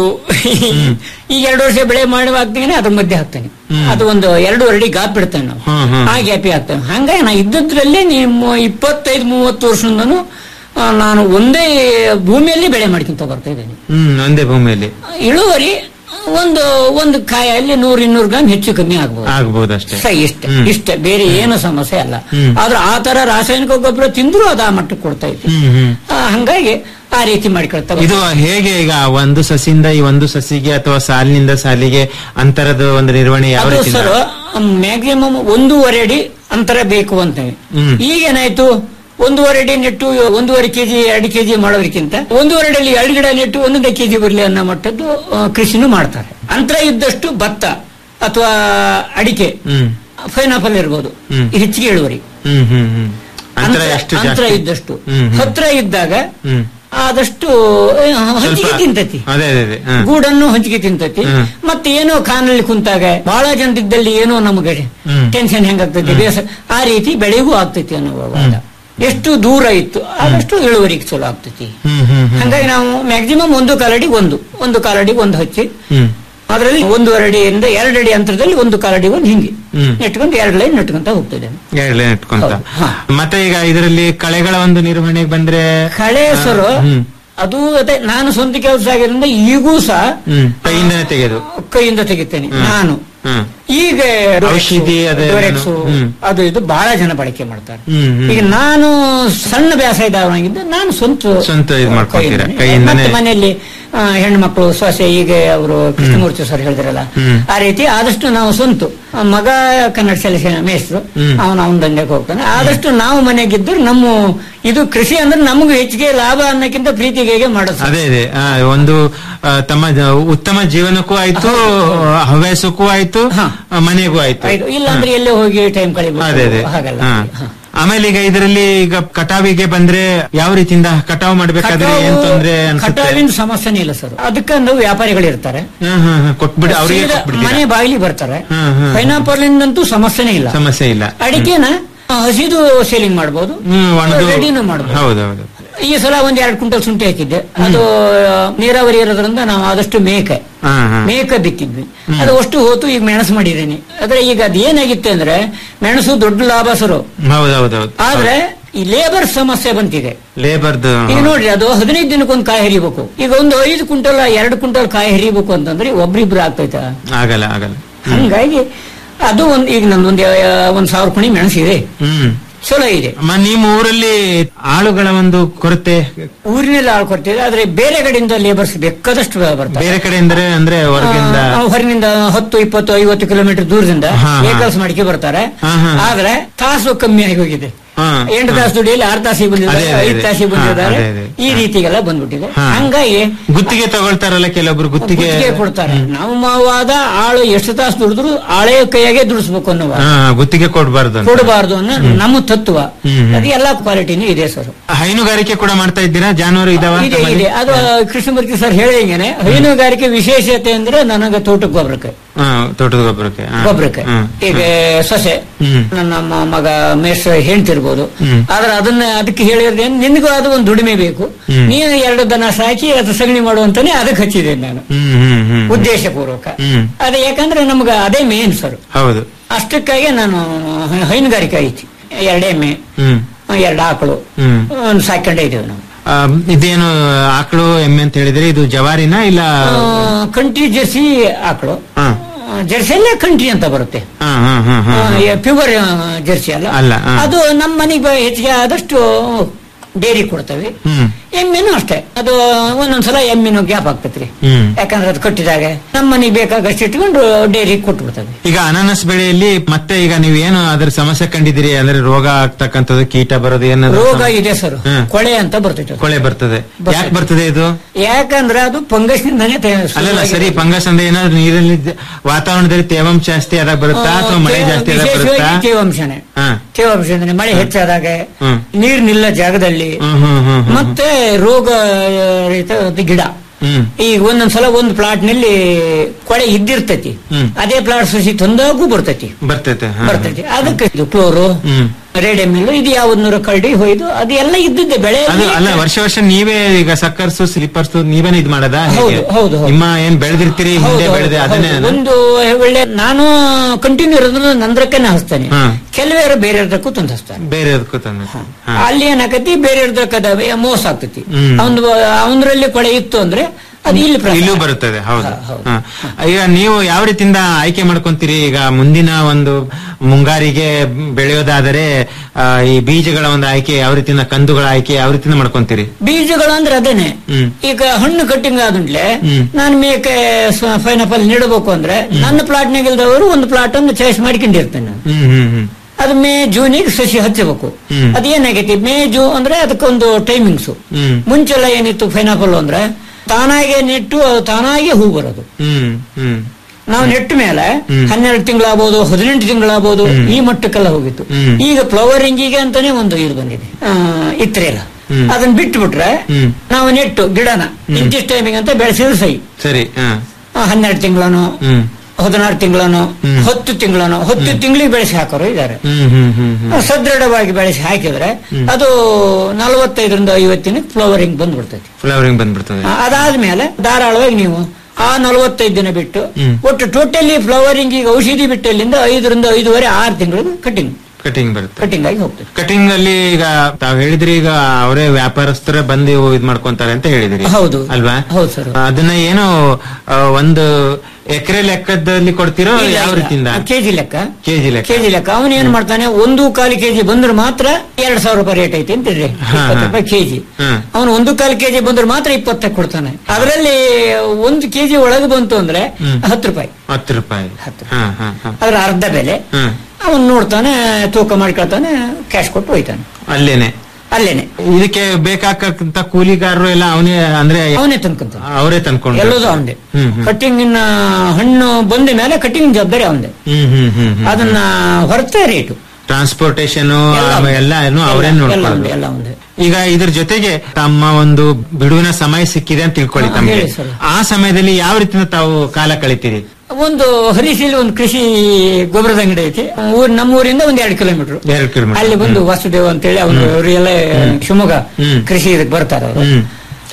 ಈ ಎರಡು ವರ್ಷ ಬೆಳೆ ಮಾಡುವಾಗ್ತಾನೆ ಅದ್ರ ಮಧ್ಯೆ ಹಾಕ್ತೇನೆ ಹ್ಮ್. ಅದು ಒಂದು ಎರಡು ಅಡಿ ಗಾಪ್ ಬಿಡ್ತೇನೆ ನಾವು ಹ್ಮ್, ಹ್ಮ್. ಆ ಗ್ಯಾಪಿ ಹಾಕ್ತೇನೆ ಹಂಗಾಗಿ ನಾ ಇದ್ದದ್ರಲ್ಲೇ ನಿಮ್ಮ ಇಪ್ಪತ್ತೈದು ಮೂವತ್ತು ವರ್ಷದಿಂದನು ಆ, ನಾನು ಒಂದೇ ಭೂಮಿಯಲ್ಲಿ ಬೆಳೆ ಮಾಡ್ಕೊಂತ ಬರ್ತಾ ಇದ್ದೇನೆ ಹ್ಮ್ ಒಂದೇ ಭೂಮಿಯಲ್ಲಿ ಇಳುವರಿ ಒಂದು ಒಂದು ಕಾಯಲ್ಲಿ ನೂರ್ ಇನ್ನೂರು ಗ್ರಾಮ್ ಹೆಚ್ಚು ಕಮ್ಮಿ ಆಗ್ಬೋದು ಆಗ್ಬೋದು ಅಷ್ಟೇ ಸರಿ ಇಷ್ಟೇ ಹ್ಮ್. ಇಷ್ಟೇ ಬೇರೆ ಏನು ಸಮಸ್ಯೆ ಅಲ್ಲ ಹ್ಮ್. ಆದ್ರೆ ಆ ತರ ರಾಸಾಯನಿಕ ಗೊಬ್ಬರ ತಿಂದ್ರು ಅದು ಆ ಮಟ್ಟಕ್ಕೆ ಕೊಡ್ತಾ ಇತ್ತು ಹ್ಮ್ ಹ್ಮ್ ಆ, ಹಂಗಾಗಿ ಆ ರೀತಿ ಮಾಡ್ಕೊಳ್ತಾ ಇದು ಹೇಗೆ ಈಗ ಒಂದು ಸಸಿಯಿಂದ ಈ ಒಂದು ಸಸಿಗೆ ಅಥವಾ ಸಾಲಿನಿಂದ ಸಾಲಿಗೆ ಅಂತರದ ಒಂದು ನಿರ್ವಹಣೆ ಯಾವ ಅದು ರೀತಿ ಸರ್ ಮ್ಯಾಕ್ಸಿಮಮ್ ಒಂದೂವರೆ ಅಡಿ ಅಂತರ ಬೇಕು ಅಂತ ಹ್ಮ್. ಈಗೇನಾಯ್ತು ಒಂದೂವರೆ ಅಡಿ ನೆಟ್ಟು ಒಂದೂವರೆ ಕೆಜಿ ಎರಡು ಕೆಜಿ ಮಾಡೋದಕ್ಕಿಂತ ಒಂದೂವರೆ ಅಡಿಯಲ್ಲಿ ಎರಡು ಗಿಡ ನೆಟ್ಟು ಒಂದೊಂದೇ ಕೆಜಿ ಬರಲಿ ಅನ್ನೋ ಮಟ್ಟದ್ದು ಆ, ಕೃಷಿನೂ ಮಾಡ್ತಾರೆ ಅಂತರ ಇದ್ದಷ್ಟು ಭತ್ತ ಅಥವಾ ಅಡಿಕೆ ಹ್ಮ್ ಪೈನಾಪಲ್ ಇರ್ಬೋದು ಹ್ಮ್. ಹೆಚ್ಚಿಗೆ ಇಳುವರಿ ಹ್ಮ್ ಹ್ಮ್ ಹ್ಮ್ ಅಂತರ ಅಂತರ- ಎಷ್ಟು ಅಂತರ ಜಾಸ್ತಿ ಇದ್ದಷ್ಟು ಹ್ಮ್, ಹ್ಮ್. ಹತ್ರ ಇದ್ದಾಗ ಹ್ಮ್ ಆದಷ್ಟು ಏ, ಹಂಚಿಗೆ ತಿಂತತಿ ಅದೇ ಅದೇ ಅದೇ ಹಾ. ಗೂಡನ್ನು ಹಂಚಿಗೆ ತಿಂತತಿ ಹ್ಮ್. ಮತ್ತೆ ಏನೋ ಕಾನಲ್ಲಿ ಕುಂತಾಗ ಬಹಳ ಜನರಿದ್ದಲ್ಲಿ ಏನೋ ನಮಗೆ ಹ್ಮ್. ಟೆನ್ಷನ್ ಹೆಂಗಾಗ್ತೈತಿ ಬೇಸ ಆ ರೀತಿ ಬೆಳೆಗೂ ಆಗ್ತೈತಿ ಅನ್ನೋ ವಾದ ಎಷ್ಟು ದೂರ ಇತ್ತು ಆದಷ್ಟು ಇಳುವರಿಗೆ ಚಲೋ ಆಗ್ತೈತಿ ಹ್ಮ್ ಹ್ಮ್ ಹ್ಮ್ ಹಂಗಾಗಿ ನಾವು ಮ್ಯಾಕ್ಸಿಮಮ್ ಒಂದು ಕಾಲಡಿಗೆ ಒಂದು ಒಂದು ಕಾಲಡಿಗೆ ಒಂದು ಹಚ್ಚಿ ಹ್ಮ್ ಅದರಲ್ಲಿ ಒಂದೂವರೆ ಅಡಿಯಿಂದ ಎರಡು ಅಡಿ ಅಂತರದಲ್ಲಿ ಒಂದು ಕಾಲಡಿ ಒಂದು ಹಿಂಗೆ ಹ್ಮ್. ನೆಟ್ಕೊಂಡು ಎರಡು ಲೈನ್ ನೆಟ್ಕೊಂತ ಹೋಗ್ತದೆ ಎರಡ್ಲೆ ಇಟ್ಕೊಂತ ಹೌದು, ಹಾ. ಮತ್ತೆ ಈಗ ಇದರಲ್ಲಿ ಕಳೆಗಳ ಒಂದು ನಿರ್ವಹಣೆಗೆ ಬಂದ್ರೆ ಕಳೆ ಹೆಸರು ಹ್ಮ್ ಅದು ಅದೇ ನಾನು ಸ್ವಂತ ಕೆಲಸ ಆಗಿರೋದ್ರಿಂದ ಈಗೂ ಸಹ ಹ್ಮ್ ಕೈಯಿಂದನೇ ತೆಗೆದು ಕೈಯಿಂದ ತೆಗಿತೇನೆ ಹ್ಮ್. ನಾನು ಹ್ಮ್ ಈಗ ಔಷಧಿ ಅದೇ ಡೋರೆಕ್ಸು, ಹ್ಮ್. ಅದು ಇದು ಬಹಳ ಜನ ಬಳಕೆ ಮಾಡ್ತಾರೆ ಹ್ಮ್ ಹ್ಮ್ ಈಗ ನಾನು ಸಣ್ಣ ಬ್ಯಾಸ ಇದ್ದವನಾಗಿದ್ದ ನಾನು ಸ್ವಂತ ಸ್ವಂತ ಇದ್ ಮಾಡ್ಕೊತೀರಾ? ಕೈಯಿಂದನೇ. ಕೈಯಿಂದನೇ? ಮತ್ತೆ ಮನೆಯಲ್ಲಿ ಆ, ಹೆಣ್ಣು ಮಕ್ಕಳು ಸೊಸೆ ಈಗ ಅವರು ಕೃಷ್ಣಮೂರ್ತಿ ಸರ್ ಹೇಳಿದ್ರಲ್ಲ ಹ್ಮ್. ಆ ರೀತಿ ಆದಷ್ಟು ನಾವು ಸ್ವಂತ ಆ, ಮಗ ಕನ್ನಡ ಶಾಲೆ ಮೇಷ್ಟ್ರು ಹ್ಮ್. ಅವನು ಅವನ ದಂಧೆಗೆ ಹೋಗ್ತಾನೆ ಆದಷ್ಟು ನಾವು ಮನೆಗಿದ್ದರೆ ನಮ್ಮ ಇದು ಕೃಷಿ ಅಂದ್ರೆ ನಮಗೂ ಹೆಚ್ಚಿಗೆ ಲಾಭ ಅನ್ನಕ್ಕಿಂತ ಪ್ರೀತಿಗೆ ಮಾಡೋದು ಅದೇ ಅದೇ ಆ, ಒಂದು ಆ, ತಮ್ಮ ಜ- ಉತ್ತಮ ಜೀವನಕ್ಕೂ ಆಯ್ತು ಹವ್ಯಾಸಕ್ಕೂ ಆಯ್ತು ಆ, ಮನೆಗೂ ಆಯ್ತು ಆಯ್ತು ಇಲ್ಲ ಅಂದ್ರೆ ಎಲ್ಲೇ ಹೋಗಿ ಟೈಮ್ ಕಳಿಬಹುದು ಅದೇ ಅದೇ ಹಾಗಲ್ಲ ಹಾ. ಆಮೇಲೆ ಈಗ ಇದರಲ್ಲಿ ಈಗ ಕಟಾವಿಗೆ ಬಂದ್ರೆ ಯಾವ ರೀತಿಯಿಂದ ಕಟಾವು ಮಾಡ್ಬೇಕಾದ್ರೆ ಏನ್ ತೊಂದ್ರೆ ಅನ್ಸುತ್ತೆ ಕಟಾವಿನ ಸಮಸ್ಯೆನೇ ಇಲ್ಲ ಸರ್ ಅದಕ್ಕೆ ನಾವು ವ್ಯಾಪಾರಿಗಳು ಇರ್ತಾರೆ ಹ್ಮ್ ಹ್ಮ್ ಹ್ಮ್ ಕೊಟ್ಬಿಡಿ ಅವ್ರಿಗೆ ಸೀದಾ ಕೊಟ್ಬಿಡ್ತೀರಾ? ಮನೆ ಬಾಗಿಲಿ ಬರ್ತಾರೆ ಹ್ಮ್, ಹ್ಮ್. ಪೈನಾಪಲ್ ಅಂತೂ ಸಮಸ್ಯೆನೇ ಇಲ್ಲ ಸಮಸ್ಯೆ ಇಲ್ಲ ಅಡಿಕೆನ ಆ, ಹಸಿದು ಸೇಲಿಂಗ್ ಮಾಡಬಹುದು ಹ್ಮ್ ಒಣದು ರೆಡಿನೂ ಮಾಡಬಹುದು ಹೌದೌದು ಈ ಸಲ ಒಂದ್ ಎರಡು ಕ್ವಿಂಟಲ್ ಶುಂಠಿ ಹಾಕಿದ್ದೆ ಅದು ಆ, ನೀರಾವರಿ ಇರೋದ್ರಿಂದ ನಾವು ಆದಷ್ಟು ಮೇಕೆ ಹಾ ಹಾ ಮೇಕ ಬಿತ್ತಿದ್ವಿ ಅದು ಅಷ್ಟು ಹೋತು ಈಗ ಮೆಣಸು ಮಾಡಿದ್ದೀನಿ ಆದ್ರೆ ಈಗ ಅದು ಏನಾಗಿತ್ತು ಅಂದ್ರೆ ಮೆಣಸು ದೊಡ್ಡ ಲಾಭ ಸರು ಹೌದೌದೌದು ಆದ್ರೆ ಈ ಲೇಬರ್ ಸಮಸ್ಯೆ ಬಂತಿದೆ ಲೇಬರ್ದು ಈಗ ನೋಡ್ರಿ ಅದು ಹದಿನೈದು ದಿನಕ್ಕೊಂದು ಕಾಯಿ ಹರಿಬೇಕು ಈಗ ಒಂದು ಐದು ಕ್ವಿಂಟಲ್ ಎರಡು ಕ್ವಿಂಟಲ್ ಕಾಯಿ ಹರಿಬೇಕು ಅಂತಂದ್ರೆ ಒಬ್ರಿಬ್ರು ಆಗ್ತೈತ ಆಗಲ್ಲ ಆಗಲ್ಲ ಹಂಗಾಗಿ ಅದು ಒಂದ್ ಈಗ ನಂದೊಂದ್ ಯಾ- ಒಂದ್ ಸಾವಿರ ಕುಣಿ ಮೆಣಸಿದೆ ಹ್ಮ್ ಚಲೋ ಇದೆ ಮ ನಿಮ್ಮ ಊರಲ್ಲಿ ಆಳುಗಳ ಒಂದು ಕೊರತೆ ಊರಿನೆಲ್ಲ ಆಳ್ ಕೊಡ್ತಿದೆ ಆದ್ರೆ ಬೇರೆ ಕಡೆಯಿಂದ ಲೇಬರ್ಸ್ ಬೇಕಾದಷ್ಟು ಬರ್ತಾರೆ ಬೇರೆ ಕಡೆ ಅಂದ್ರೆ ಅಂದ್ರೆ ಹೊರಗಿಂದ ಆ, ಹೊರಗಿನಿಂದ ಹತ್ತು ಇಪ್ಪತ್ತು ಐವತ್ತು ಕಿಲೋಮೀಟರ್ ದೂರದಿಂದ ಹಾ, ಹಾ. ವೆಹಿಕಲ್ಸ್ ಮಾಡಿಕೆ ಬರ್ತಾರೆ ಹಾ, ಹಾ. ಆದ್ರೆ ತಾಸು ಕಮ್ಮಿ ಆಗಿ ಹೋಗಿದೆ ಹಾ, ಎಂಟು ಹಾ. ತಾಸು ದುಡಿಯಲ್ಲಿ ಆರು ತಾಸಿಗೆ ಬಂದಿದ್ದಾರೆ ಅದೇ, ಅದೇ, ಐದು ಅದೇ. ತಾಸಿಗೆ ಬಂದಿದ್ದಾರೆ ಹಾ, ಅದೇ, ಅದೇ. ಈ ರೀತಿಗೆಲ್ಲ ಬಂದ್ಬಿಟ್ಟಿದೆ ಹಾ. ಹಂಗಾಗಿ ಗುತ್ತಿಗೆ ತಗೊಳ್ತಾರಲ್ಲ ಕೆಲವೊಬ್ರು ಗುತ್ತಿಗೆ ಗುತ್ತಿಗೆ ಕೊಡ್ತಾರೆ ನಮ್ಮವಾದ ಆಳು ಎಷ್ಟು ತಾಸು ದುಡಿದ್ರು ಆಳೆ ಕೈಯಾಗೆ ದುಡಿಸ್ಬೇಕು ಅನ್ನೋ ವಾದ. ಹಾ ಗುತ್ತಿಗೆ ಕೊಡ್ಬಾರ್ದು ಅಂತ. ಕೊಡಬಾರ್ದು ಅನ್ನೋ ನಮ್ಮ ತತ್ವ ಹ್ಮ್, ಹ್ಮ್. ಅದು ಎಲ್ಲಾ ಕ್ವಾಲಿಟಿನೂ ಇದೆ ಸರ್ ಹೈನುಗಾರಿಕೆ ಕೂಡ ಮಾಡ್ತಾ ಇದ್ದೀರಾ ಜಾನುವಾರು ಇದಾವ ಇದೆ ತಮ್ಮಲ್ಲಿ? ಇದೆ ಅದು ಕೃಷ್ಣಮೂರ್ತಿ ಸರ್ ಹೇಳಿಂಗೇನೆ ಹೈನುಗಾರಿಕೆ ವಿಶೇಷತೆ ಅಂದ್ರೆ ನನಗೆ ತೋಟಕ್ಕೆ ಗೊಬ್ಬರಕ್ಕೆ ಹಾ ತೋಟದ ಗೊಬ್ಬರಕ್ಕೆ ಹಾ. ಗೊಬ್ಬರಕ್ಕೆ ಹ್ಮ್. ಈಗ ಸೊಸೆ ಹ್ಮ್. ನನ್ನ ಮ- ಮಗ ಮೇಷ ಹೇಳ್ತಿರ್ಬೋದು ಹ್ಮ್. ಆದ್ರೆ ಅದನ್ನ ಅದಕ್ಕೆ ಹೇಳಿದ್ರೆ ನಿನಗೂ ಅದು ಒಂದು ದುಡಿಮೆ ಬೇಕು ಹ್ಮ್. ನೀನು ಎರಡು ದನ ಸಾಕಿ ಅದು ಸಗಣಿ ಮಾಡುವಂತಾನೆ ಅದಕ್ಕೆ ಹಚ್ಚಿದೆ ನಾನು ಹ್ಮ್ ಹ್ಮ್ ಹ್ಮ್ ಉದ್ದೇಶ ಪೂರ್ವಕ ಹ್ಮ್ ಅದೇ ಯಾಕಂದ್ರೆ ನಮ್ಗೆ ಅದೇ ಮೇನ್ ಸರ್ ಹೌದು ಅಷ್ಟಕ್ಕಾಗಿ ನಾನು ಹೈ- ಹೈನುಗಾರಿಕೆ ಐತಿ ಎರಡು ಎಮ್ಮೆ ಹ್ಮ್ ಎರಡು ಆಕಳು ಹ್ಮ್ ಒಂದು ಸಾಕೊಂಡೇ ಇದ್ದೇವೆ ನಾವು ಆ, ಇದೇನು ಆಕಳು ಎಮ್ಮೆ ಅಂತ ಹೇಳಿದ್ರೆ ಇದು ಜವಾರಿನ ಇಲ್ಲ ಕಂಟ್ರಿ ಜರ್ಸಿ ಆಕಳು ಹಾ ಜರ್ಸಿಯಲ್ಲೇ ಕಂಟ್ರಿ ಅಂತ ಬರುತ್ತೆ ಹಾ ಹಾ ಹಾ ಹಾ ಪ್ಯೂರ್ ಜರ್ಸಿ ಅಲ್ಲ ಅಲ್ಲ, ಹಾ. ಅದು ನಮ್ಮ ಮನೆಗೆ ಹೆಚ್ಚಿಗೆ ಆದಷ್ಟು ಡೇರಿ ಕೊಡ್ತೇವೆ ಹ್ಮ್ ಎಮ್ಮೆನೂ ಅಷ್ಟೇ ಅದು ಒಂದೊಂದ್ಸಲ ಎಮ್ಮೆನೂ ಗ್ಯಾಪ್ ಆಗ್ತೈತ್ರಿ ಹ್ಮ್ ಯಾಕಂದ್ರೆ ಅದು ಕಟ್ಟಿದಾಗ ನಮ್ಮ ಮನೆಗೆ ಬೇಕಾಗಷ್ಟು ಇಟ್ಕೊಂಡು ಡೇರಿ ಕೊಟ್ಬಿಡ್ತೇವೆ ಈಗ ಅನಾನಸ್ ಬೆಳೆಯಲ್ಲಿ ಮತ್ತೆ ಈಗ ನೀವು ಏನು ಅದ್ರ ಸಮಸ್ಯೆ ಕಂಡಿದ್ದೀರಿ ಅಂದ್ರೆ ರೋಗ ಆಗ್ತಕ್ಕಂಥದ್ದು ಕೀಟ ಬರೋದು ಏನಾದ್ರು ರೋಗ ಸಮ- ಇದೆ ಸರ್ ಹ್ಮ್. ಕೊಳೆ ಅಂತ ಬರ್ತೈತೆ ಅದು. ಕೊಳೆ ಬರ್ತದೆ ಬರ್ತದೆ. ಯಾಕೆ ಬರ್ತದೆ ಇದು ಯಾಕಂದ್ರೆ ಅದು ಫಂಗಸ್ ನಿಂದಾನೇ ಅಲ್ಲಲ್ಲ ಸರಿ ಫಂಗಸ್ ಅಂದ್ರೆ ಏನಾದ್ರು ನೀರಲ್ಲಿ ದ- ವಾತಾವರಣದಲ್ಲಿ ತೇವಾಂಶ ಜಾಸ್ತಿ ಆದಾಗ ಬರುತ್ತಾ ಅಥವಾ ಮಳೆ ಜಾಸ್ತಿ ಆದಾಗ ಬರುತ್ತಾ ವಿಶೇಷವಾಗಿ ತೇವಾಂಶನೇ ಹಾ ತೇವಾಂಶ ಅಂದ್ರೆ ಮಳೆ ಹೆಚ್ಚಾದಾಗ ಹ್ಮ್. ನೀರ್ ನಿಲ್ಲ ಜಾಗದಲ್ಲಿ ಹ್ಮ್ ಹ್ಮ್ ಹ್ಮ್ ಹ್ಮ್ ಮತ್ತೆ ರೋಗ ರಹಿತ ಗಿಡ ಹ್ಮ್ ಈಗ ಒಂದೊಂದ್ಸಲ ಒಂದು ಪ್ಲಾಟ್ ನಲ್ಲಿ ಕೊಳೆ ಇದ್ದಿರ್ತೈತಿ ಹ್ಮ್. ಅದೇ ಪ್ಲಾಟ್ ಸಸಿ ತಂದಾಗೂ ಬರ್ತೈತಿ ಬರ್ತೈತೆ ಹಾ. ಬರ್ತೈತಿ ಅದಕ್ಕೆ ಇದು ಕ್ಲೋರು ಹ್ಮ್ ರೇಡಿಯಮಿಲ್ ಇದು ಯಾವ್ದನ್ನೂರ ಕರಡಿ ಹೊಯ್ದು ಅದು ಎಲ್ಲ ಇದ್ದಿದ್ದೆ ಬೆಳೆ ಅದು ಅಲ್ಲ ವರ್ಷ ವರ್ಷ ನೀವೇ ಈಗ ಸಕ್ಕರ್ಸ್ ಸ್ಲಿಪ್ಪರ್ಸ್ ನೀವೇನೆ ಇದ್ ಮಾಡದ ಹೌದು, ಹೌದು, ಹೌದು. ನಿಮ್ಮ ಏನ್ ಬೆಳೆದಿರ್ತೀರಿ ಹಿಂದೆ ಬೆಳೆದೆ ಅದನ್ನೇ ಹೌದು. ಒಂದು ಒಳ್ಳೆ ನಾನು ಕಂಟಿನ್ಯೂ ಇರೋದ್ರಿಂದ ನಂದ್ರಕ್ಕನೆ ಹಚ್ತೇನೆ ಹಾ. ಕೆಲವರು ಬೇರೆ ಇರೋದಕ್ಕೂ ತಂದು ಹಚ್ತಾನೆ ಬೇರೆ ಅದಕ್ಕೂ ತಂದು ಹಾ. ಅಲ್ಲಿ ಏನಾಕತಿ ಬೇರೆ ಇರೋದಕ್ಕದಾವೆ ಮೋಸ ಆಗ್ತೈತಿ ಹ್ಮ್. ಅವನ್ ಅವನರಲ್ಲಿ ಕೊಳೆ ಇತ್ತು ಅಂದ್ರೆ ಅದು ಇಲ್ಲಿ ಪ್ರಸಾರ. ಇಲ್ಲೂ ಬರುತ್ತದೆ ಹೌದು ಹಾ, ಹೌದು. ಹಾ. ಈಗ ನೀವು ಯಾವ ರೀತಿಯಿಂದ ಆಯ್ಕೆ ಮಾಡ್ಕೊಂತೀರಿ ಈಗ ಮುಂದಿನ ಒಂದು ಮುಂಗಾರಿಗೆ ಬೆಳೆಯೋದಾದರೆ ಆ, ಈ ಬೀಜಗಳ ಒಂದು ಆಯ್ಕೆ ಯಾವ ರೀತಿಯಿಂದ ಕಂದುಗಳ ಆಯ್ಕೆ ಯಾವ ರೀತಿಯಿಂದ ಮಾಡ್ಕೊಂತೀರಿ ಬೀಜಗಳು ಅಂದ್ರೆ ಅದೇನೆ ಹ್ಮ್ ಈಗ ಹಣ್ಣು ಕಟ್ಟಿಂಗ್ ಆದಂಟ್ಲೆ ಹ್ಮ್. ನಾನು ಮೇಕೆ ಪೈನಾಪಲ್ ನೆಡಬೇಕು ಅಂದ್ರೆ ನನ್ನ ಪ್ಲಾಟ್ ಇಲ್ದವರು ಒಂದು ಪ್ಲಾಟ್ ಅನ್ನು ಚಾಯ್ಸ್ ಮಾಡ್ಕೊಂಡಿರ್ತೇನೆ ನಾನು ಹ್ಮ್ ಹ್ಮ್ ಹ್ಮ್ ಅದು ಮೇ ಜೂನಿಗೆ ಸಸಿ ಹಚ್ಚಬೇಕು ಹ್ಮ್. ಅದೇನಾಗೈತಿ ಮೇ ಜೂ ಅಂದ್ರೆ ಅದಕ್ಕೊಂದು ಟೈಮಿಂಗ್ಸ್ ಹ್ಮ್ ಮುಂಚೆಲ್ಲ ಏನಿತ್ತು ಪೈನಾಪಲ್ ಅಂದ್ರೆ ತಾನಾಗೆ ನೆಟ್ಟು ಅದು ತಾನಾಗೆ ಹೂ ಬರೋದು ಹ್ಮ್ ಹ್ಮ್ ನಾವು ನೆಟ್ಟ ಮೇಲೆ ಹ್ಮ್. ಹನ್ನೆರಡು ತಿಂಗಳಾಗ್ಬೋದು ಹದಿನೆಂಟು ತಿಂಗಳಾಗ್ಬೋದು ಈ ಮಟ್ಟಕ್ಕೆಲ್ಲ ಹೋಗಿತ್ತು ಹ್ಮ್. ಈಗ ಫ್ಲವರಿಂಗಿಗೆ ಅಂತಾನೆ ಒಂದು ಇದು ಬಂದಿದೆ ಆ, ಇತ್ರೆಲ್ಲ ಹ್ಮ್. ಅದನ್ನ ಬಿಟ್ಟು ಬಿಟ್ರೆ ಹ್ಮ್ ನಾವು ನೆಟ್ಟು ಗಿಡನ ಇಂತಿಷ್ಟು ಟೈಮಿಂಗ್ ಅಂತ ಬೆಳೆಸಿದ್ರೆ ಸೈ ಸರಿ ಹಾ ಹನ್ನೆರಡು ತಿಂಗಳನು ಹ್ಮ್ ಹದಿನಾರು ತಿಂಗಳನು ಹತ್ತು ತಿಂಗಳನು ಹತ್ತು ತಿಂಗಳಿಗೆ ಬೆಳೆಸಿ ಹಾಕೋರು ಇದ್ದಾರೆ ಹ್ಮ್ ಹ್ಮ್ ಹ್ಮ್ ಹ್ಮ್ ಸದೃಢವಾಗಿ ಬೆಳೆಸಿ ಹಾಕಿದ್ರೆ ಅದು ನಲವತ್ತೈದರಿಂದ ಐವತ್ತಿನ ಫ್ಲವರಿಂಗ್ ಬಂದ್ಬಿಡ್ತೈತಿ ಫ್ಲವರಿಂಗ್ ಬಂದ್ಬಿಡ್ತದೆ ಆ, ಅದಾದ್ಮೇಲೆ ಧಾರಾಳವಾಗಿ ನೀವು ಆ ನಲವತ್ತೈದು ದಿನ ಬಿಟ್ಟು ಹ್ಮ್. ಒಟ್ಟು ಟೋಟಲಿ ಫ್ಲವರಿಂಗ್ ಈಗ ಔಷಧಿ ಬಿಟ್ಟಲ್ಲಿಂದ ಐದರಿಂದ ಐದೂವರೆ ಆರು ತಿಂಗಳು ಕಟಿಂಗ್ ಕಟಿಂಗ್ ಬರುತ್ತೆ ಕಟಿಂಗ್ ಆಗಿ ಹೋಗ್ತದೆ ಕಟಿಂಗ್ ಅಲ್ಲಿ ಈಗ ತಾವ್ ಹೇಳಿದ್ರಿ ಈಗ ಅವರೇ ವ್ಯಾಪಾರಸ್ಥರೇ ಬಂದು ಇದ್ ಮಾಡ್ಕೊಂತಾರೆ ಅಂತ ಹೇಳಿದ್ರಿ ಹೌದು. ಅಲ್ವಾ ಹೌದು ಸರ್ ಅದನ್ನ ಏನು ಆ, ಒಂದು ಎಕರೆ ಲೆಕ್ಕದಲ್ಲಿ ಕೊಡ್ತಿರೋ ಯಾವ ರೀತಿಯಿಂದ ಕೆಜಿ ಲೆಕ್ಕ ಕೆಜಿ ಲೆಕ್ಕ ಕೆಜಿ ಲೆಕ್ಕ ಅವನು ಏನ್ ಮಾಡ್ತಾನೆ ಒಂದು ಕಾಲು ಕೆಜಿ ಬಂದ್ರೆ ಮಾತ್ರ ಎರಡ್ ಸಾವಿರ ರೂಪಾಯಿ ರೇಟ್ ಐತಿ ಅಂತಿದ್ರೆ ಹಾ, ಇಪ್ಪತ್ತು ಹಾ. ರೂಪಾಯಿ ಕೆಜಿ ಹಾ. ಅವನು ಒಂದು ಕಾಲು ಕೆಜಿ ಬಂದ್ರೆ ಮಾತ್ರ ಇಪ್ಪತ್ತಕ್ಕೆ ಕೊಡ್ತಾನೆ ಅದರಲ್ಲಿ ಒಂದು ಕೆಜಿ ಒಳಗೆ ಬಂತು ಅಂದ್ರೆ ಹ್ಮ್. ಹತ್ತು ರೂಪಾಯಿ ಹತ್ತು ರೂಪಾಯಿ ಹಾ ಹಾ ಹಾ ಅದ್ರ ಅರ್ಧ ಬೆಲೆ ಹ್ಮ್ ಅವನು ನೋಡ್ತಾನೆ ತೂಕ ಮಾಡ್ಕೊಳ್ತಾನೆ ಕ್ಯಾಶ್ ಕೊಟ್ಟು ಹೋಯ್ತಾನೆ ಅಲ್ಲೇನೆ ಅಲ್ಲೇನೆ ಇದಕ್ಕೆ ಬೇಕಾಗಂತ ಕೂಲಿಗಾರರು ಎಲ್ಲ ಅವನೇ ಅಂದ್ರೆ ಅವನೇ ತಂದ್ಕೊಂತ ಅವರೇ ತಂದ್ಕೊಂಡು ಎಲ್ಲದೂ ಅವನದೇ ಹ್ಮ್ ಹ್ಮ್ ಕಟ್ಟಿಂಗ್ ಹಣ್ಣು ಬಂದ ಮೇಲೆ ಕಟ್ಟಿಂಗ್ ಜವಾಬ್ದಾರಿ ಅವನದೇ ಹ್ಮ್ ಹ್ಮ್ ಹ್ಮ್ ಹ್ಮ್ ಅದನ್ನ ಹೊರತೆ ರೇಟು ಟ್ರಾನ್ಸ್ಪೋರ್ಟೇಶನ್ ಎಲ್ಲ ಅವ್ನ್ದೇ. ಎಲ್ಲ ಅವರೇ ಎಲ್ಲ- ಎಲ್ಲ ನೋಡ್ಕೊಳ್ಳೋದು ಅವ್ನ್ದೇ, ಎಲ್ಲ ಒಂದೇ ಈಗ ಇದ್ರ ಜೊತೆಗೆ ತಮ್ಮ ಒಂದು ಬಿಡುವಿನ ಸಮಯ ಸಿಕ್ಕಿದೆ ಅಂತ ತಿಳ್ಕೊಳ್ಳಿ ಹಾ, ತಮಗೆ ಹೇಳಿ ಸರ್. ಆ ಸಮಯದಲ್ಲಿ ಯಾವ ರೀತಿಯಿಂದ ತಾವು ಕಾಲ ಕಳಿತೀರಿ ಒಂದು ಹರಿಸಿಲಿ ಒಂದು ಕೃಷಿ ಗೊಬ್ಬರದ ಅಂಗಡಿ ಐತಿ ಊರ್ ನಮ್ಮ ಊರಿಂದ ಒಂದ್ ಎರಡು ಕಿಲೋಮೀಟರ್ ಎರಡು ಕಿಲೋಮೀಟರ್ ಅಲ್ಲಿ ಬಂದು ವಾಸುದೇವ್ ಅಂತೇಳಿ ಅವರು ಅವರೆಲ್ಲ ಶಿವಮೊಗ್ಗ ಹ್ಮ್. ಕೃಷಿ ಇದಕ್ಕೆ ಬರ್ತಾರೆ ಅವರು ಹ್ಮ್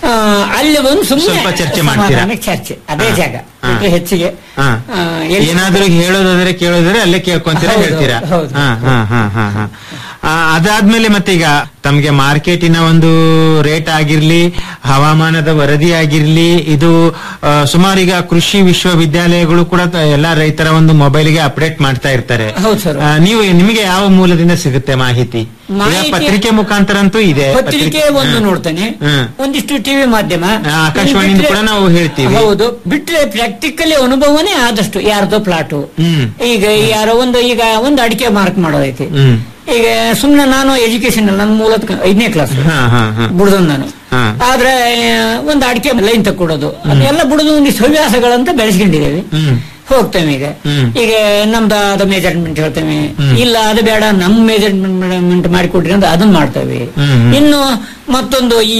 ಅಲ್ಲಿ ಬಂದು ಸುಮ್ಮನೆ ಸ್ವಲ್ಪ ಚರ್ಚೆ ಮಾಡ್ತೀರಾ? ಚರ್ಚೆ ಅದೇ ಹಾ. ಜಾಗ ಹಾ. ಬಿಟ್ರೆ ಹೆಚ್ಚಿಗೆ ಹಾ. ಆ, ಎಲ್ಲಿ- ಏನಾದ್ರೂ ಹೇಳೋದಾದ್ರೆ ಕೇಳೋದಾದ್ರೆ ಅಲ್ಲೇ ಕೇಳ್ಕೊಂತೀರಾ ಹೌದು, ಹೇಳ್ತೀರಾ ಹೌದು. ಹಾ, ಹಾ, ಹಾ, ಹಾ, ಹಾ. ಆ, ಅದಾದ್ಮೇಲೆ ಮತ್ತೆ ಈಗ ತಮ್ಗೆ ಮಾರ್ಕೆಟಿನ ಒಂದು ರೇಟ್ ಆಗಿರ್ಲಿ ಹವಾಮಾನದ ವರದಿ ಆಗಿರ್ಲಿ ಇದು ಆ, ಸುಮಾರು ಈಗ ಕೃಷಿ ವಿಶ್ವವಿದ್ಯಾಲಯಗಳು ಕೂಡ ತ- ಎಲ್ಲಾ ರೈತರ ಒಂದು ಮೊಬೈಲ್ಗೆ ಅಪ್ಡೇಟ್ ಮಾಡ್ತಾ ಇರ್ತಾರೆ ಹೌದು ಸರ್. ಆ, ನೀವು ನಿಮಗೆ ಯಾವ ಮೂಲದಿಂದ ಸಿಗುತ್ತೆ ಮಾಹಿತಿ ಈಗ ಮಾಹಿತಿ- ಪತ್ರಿಕೆ ಮುಖಾಂತರ ಅಂತೂ ಇದೆ ಪತ್ರಿಕೆ ಒಂದು ಹಾ. ನೋಡ್ತಾನೆ ಹ್ಮ್. ಒಂದಿಷ್ಟು ಟಿವಿ ಮಾಧ್ಯಮ ಆ, ಆಕಾಶವಾಣಿಯಿಂದ ಕೂಡ ನಾವು ಹೇಳ್ತೀವಿ. ಹೌದು ಬಿಟ್ರೆ ಪ್ರಾಕ್ಟಿಕಲಿ ಅನುಭವನೇ ಆದಷ್ಟು ಯಾರ್ದೋ ಪ್ಲಾಟು ಹ್ಮ್ ಈಗ ಯಾರೋ ಒಂದು ಈಗ ಒಂದು ಅಡಿಕೆ ಮಾರ್ಕ್ ಮಾಡೋದೈತಿ ಹ್ಮ್ ಈಗ ಸುಮ್ನೆ ನಾನು ಎಜುಕೇಶನ್ ನನ್ನ ಮೂಲಕ ಐದನೇ ಕ್ಲಾಸ್ ಹಾ ಹಾ ಹಾ ಬುಡದನ್ ನಾನು ಹಾ ಆದ್ರೆ ಒಂದು ಅಡಿಕೆ ಲೈನ್ ತಕ್ಕೊಡೋದು ಅದೆಲ್ಲ ಬುಡದು ಒಂದಿಷ್ಟು ಹವ್ಯಾಸಗಳಂತ ಬೆಳೆಸ್ಕೊಂಡಿದ್ದೇವೆ ಹ್ಮ್ ಹೋಗ್ತೇವೆ ಈಗ ಹ್ಮ್. ಈಗ ನಮ್ದು ಅದ ಮೆಜರ್ಮೆಂಟ್ ಹೇಳ್ತೇವೆ ಹ್ಮ್. ಇಲ್ಲ ಅದು ಬೇಡ ನಮ್ ಮೆಜರ್ಮೆಂಟ್ ಮಾಡಿಕೊಡ್ರಿ ಅಂತ ಅದನ್ನ ಮಾಡ್ತೇವೆ ಹ್ಮ್, ಹ್ಮ್. ಇನ್ನು ಮತ್ತೊಂದು ಈ